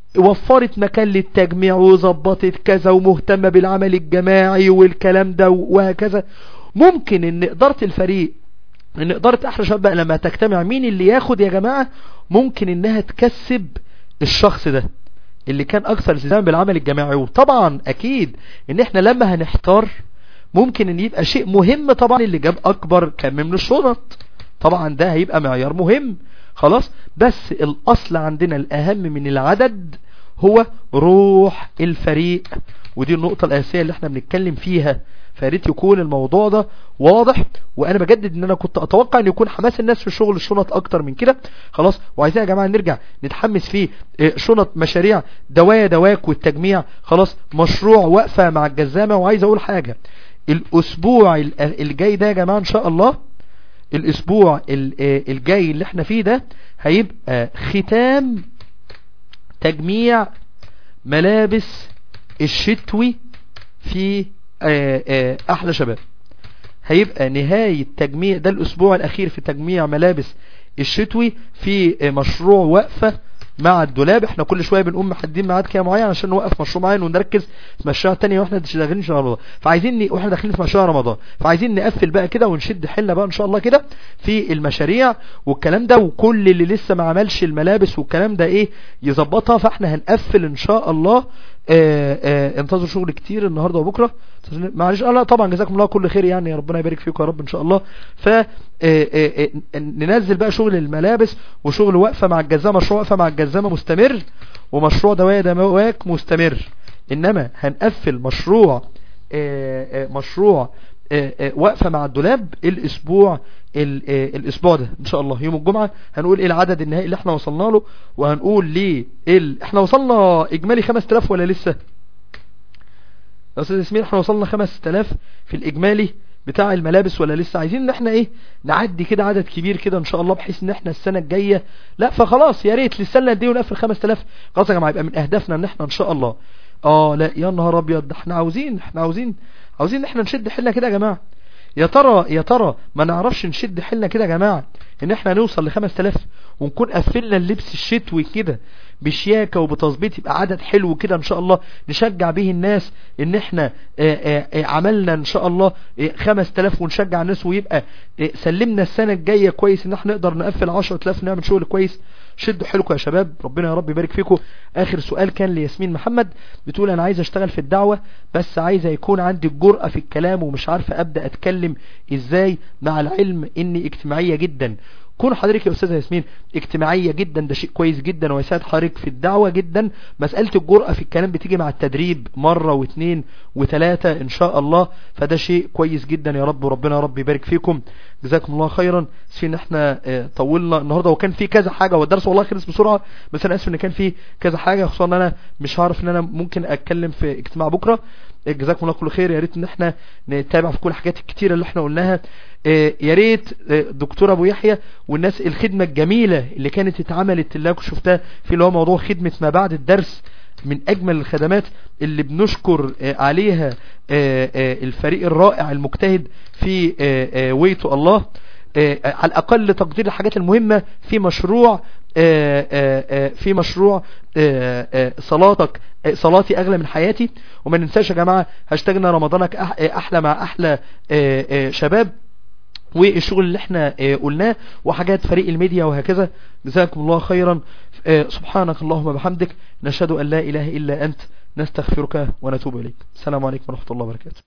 وفرت مكان للتجميع وظبطت كذا ومهتمة بالعمل الجماعي والكلام ده وهكذا ممكن ان ادارة الفريق ان ادارة احلى شباب لما تجتمع مين اللي ياخد يا جماعة ممكن انها تكسب الشخص ده اللي كان اكثر التزام بالعمل الجماعي وطبعا اكيد ان احنا لما هنحتار ممكن ان يبقى شيء مهم طبعا اللي جاب اكبر كم من الشنط طبعا ده هيبقى معيار مهم خلاص بس الاصل عندنا الاهم من العدد هو روح الفريق ودي النقطة الاساسية اللي احنا بنتكلم فيها فياريت يكون الموضوع ده واضح وانا بجدد ان انا كنت اتوقع ان يكون حماس الناس في شغل الشنط اكتر من كده خلاص وعايزين يا جماعة نرجع نتحمس في شنط مشاريع دوايا دواك والتجميع خلاص مشروع وقفة مع الجزامة وعايز اقول حاجة الاسبوع الجاي ده يا جماعة ان شاء الله الاسبوع الجاي اللي احنا فيه ده هيبقى ختام تجميع ملابس الشتوي في احلى شباب هيبقى نهاية تجميع ده الاسبوع الاخير في تجميع ملابس الشتوي في مشروع وقفة مع الدولاب احنا كل شوية بنقوم محددين ميعاد كده معين عشان نوقف مشروع معين ونركز في مشروع تاني واحنا داخلين في رمضان فعايزين ن... واحنا داخلين في مشروع رمضان فعايزين نقفل بقى كده ونشد حيلنا بقى ان شاء الله كده في المشاريع والكلام ده وكل اللي لسه ما عملش الملابس والكلام ده ايه يظبطها فاحنا هنقفل ان شاء الله آآ آآ انتظروا شغل كتير النهاردة وبكرة معلش اه لا طبعا جزاكم الله كل خير يعني ربنا يبارك فيكم يا رب ان شاء الله ف ننزل بقى شغل الملابس وشغل وقفة مع الجزامة مشروع وقفة مع الجزامة مستمر ومشروع دوايا دواك مستمر انما هنقفل مشروع آآ مشروع وقفة مع الدولاب الاسبوع الاسبوع ده ان شاء الله يوم الجمعة هنقول ايه العدد النهائي اللي احنا وصلنا له وهنقول ليه ال... احنا وصلنا اجمالي 5000 ولا لسه يا استاذ اسمين احنا وصلنا 5000 في الاجمالي بتاع الملابس ولا لسه عايزين ان احنا ايه نعدي كده عدد كبير كده ان شاء الله بحيث ان احنا السنة الجاية لا فخلاص يا ريت للسنة دي ونقفل 5000 خلاص يا جماعة يبقى من اهدافنا ان احنا ان شاء الله اه لا يا نهار ابيض احنا عاوزين احنا عاوزين عاوزين ان احنا نشد حيلنا كده يا جماعة يا ترى يا ترى ما نعرفش نشد حيلنا كده يا جماعة ان احنا نوصل ل 5000 ونكون قفلنا اللبس الشتوي كده بشياكة وبتظبيط يبقى عدد حلو كده ان شاء الله نشجع به الناس ان احنا آآ آآ عملنا ان شاء الله 5000 ونشجع الناس ويبقى سلمنا السنة الجاية كويس ان احنا نقدر نقفل 10000 نعمل شغل كويس شدوا حيلكم يا شباب ربنا يا رب يبارك فيكم اخر سؤال كان لياسمين محمد بتقول انا عايز اشتغل في الدعوة بس عايزة يكون عندي الجرأة في الكلام ومش عارفة ابدأ اتكلم ازاي مع العلم اني اجتماعية جدا كون حضرتك يا استاذه ياسمين اجتماعيه جدا ده شيء كويس جدا ويساعد حضرتك في الدعوه جدا مساله الجرأه في الكلام بتيجي مع التدريب مره واثنين وثلاثه ان شاء الله فده شيء كويس جدا يا رب وربنا يا رب يبارك فيكم جزاكم الله خيرا اسف ان احنا اه طولنا النهارده وكان في كذا حاجه والدرس والله خلص بسرعه بس انا اسف ان كان في كذا حاجه خصوصا ان انا مش هعرف ان انا ممكن اتكلم في اجتماع بكره جزاكم الله كل خير يا ريت ان احنا نتابع في كل الحاجات الكتيره اللي احنا قلناها يا ريت دكتور ابو يحيى والناس الخدمه الجميله اللي كانت اتعملت اللي انا شفتها في اللي هو موضوع خدمه ما بعد الدرس من اجمل الخدمات اللي بنشكر عليها الفريق الرائع المجتهد في ويتو الله على الاقل تقدير الحاجات المهمه في مشروع في مشروع صلاتك صلاتي اغلى من حياتي وما ننساش يا جماعه هاشتاجنا رمضانك احلى مع احلى شباب والشغل اللي احنا قلناه وحاجات فريق الميديا وهكذا جزاكم الله خيرا سبحانك اللهم وبحمدك نشهد ان لا اله الا انت نستغفرك ونتوب اليك السلام عليكم ورحمه الله وبركاته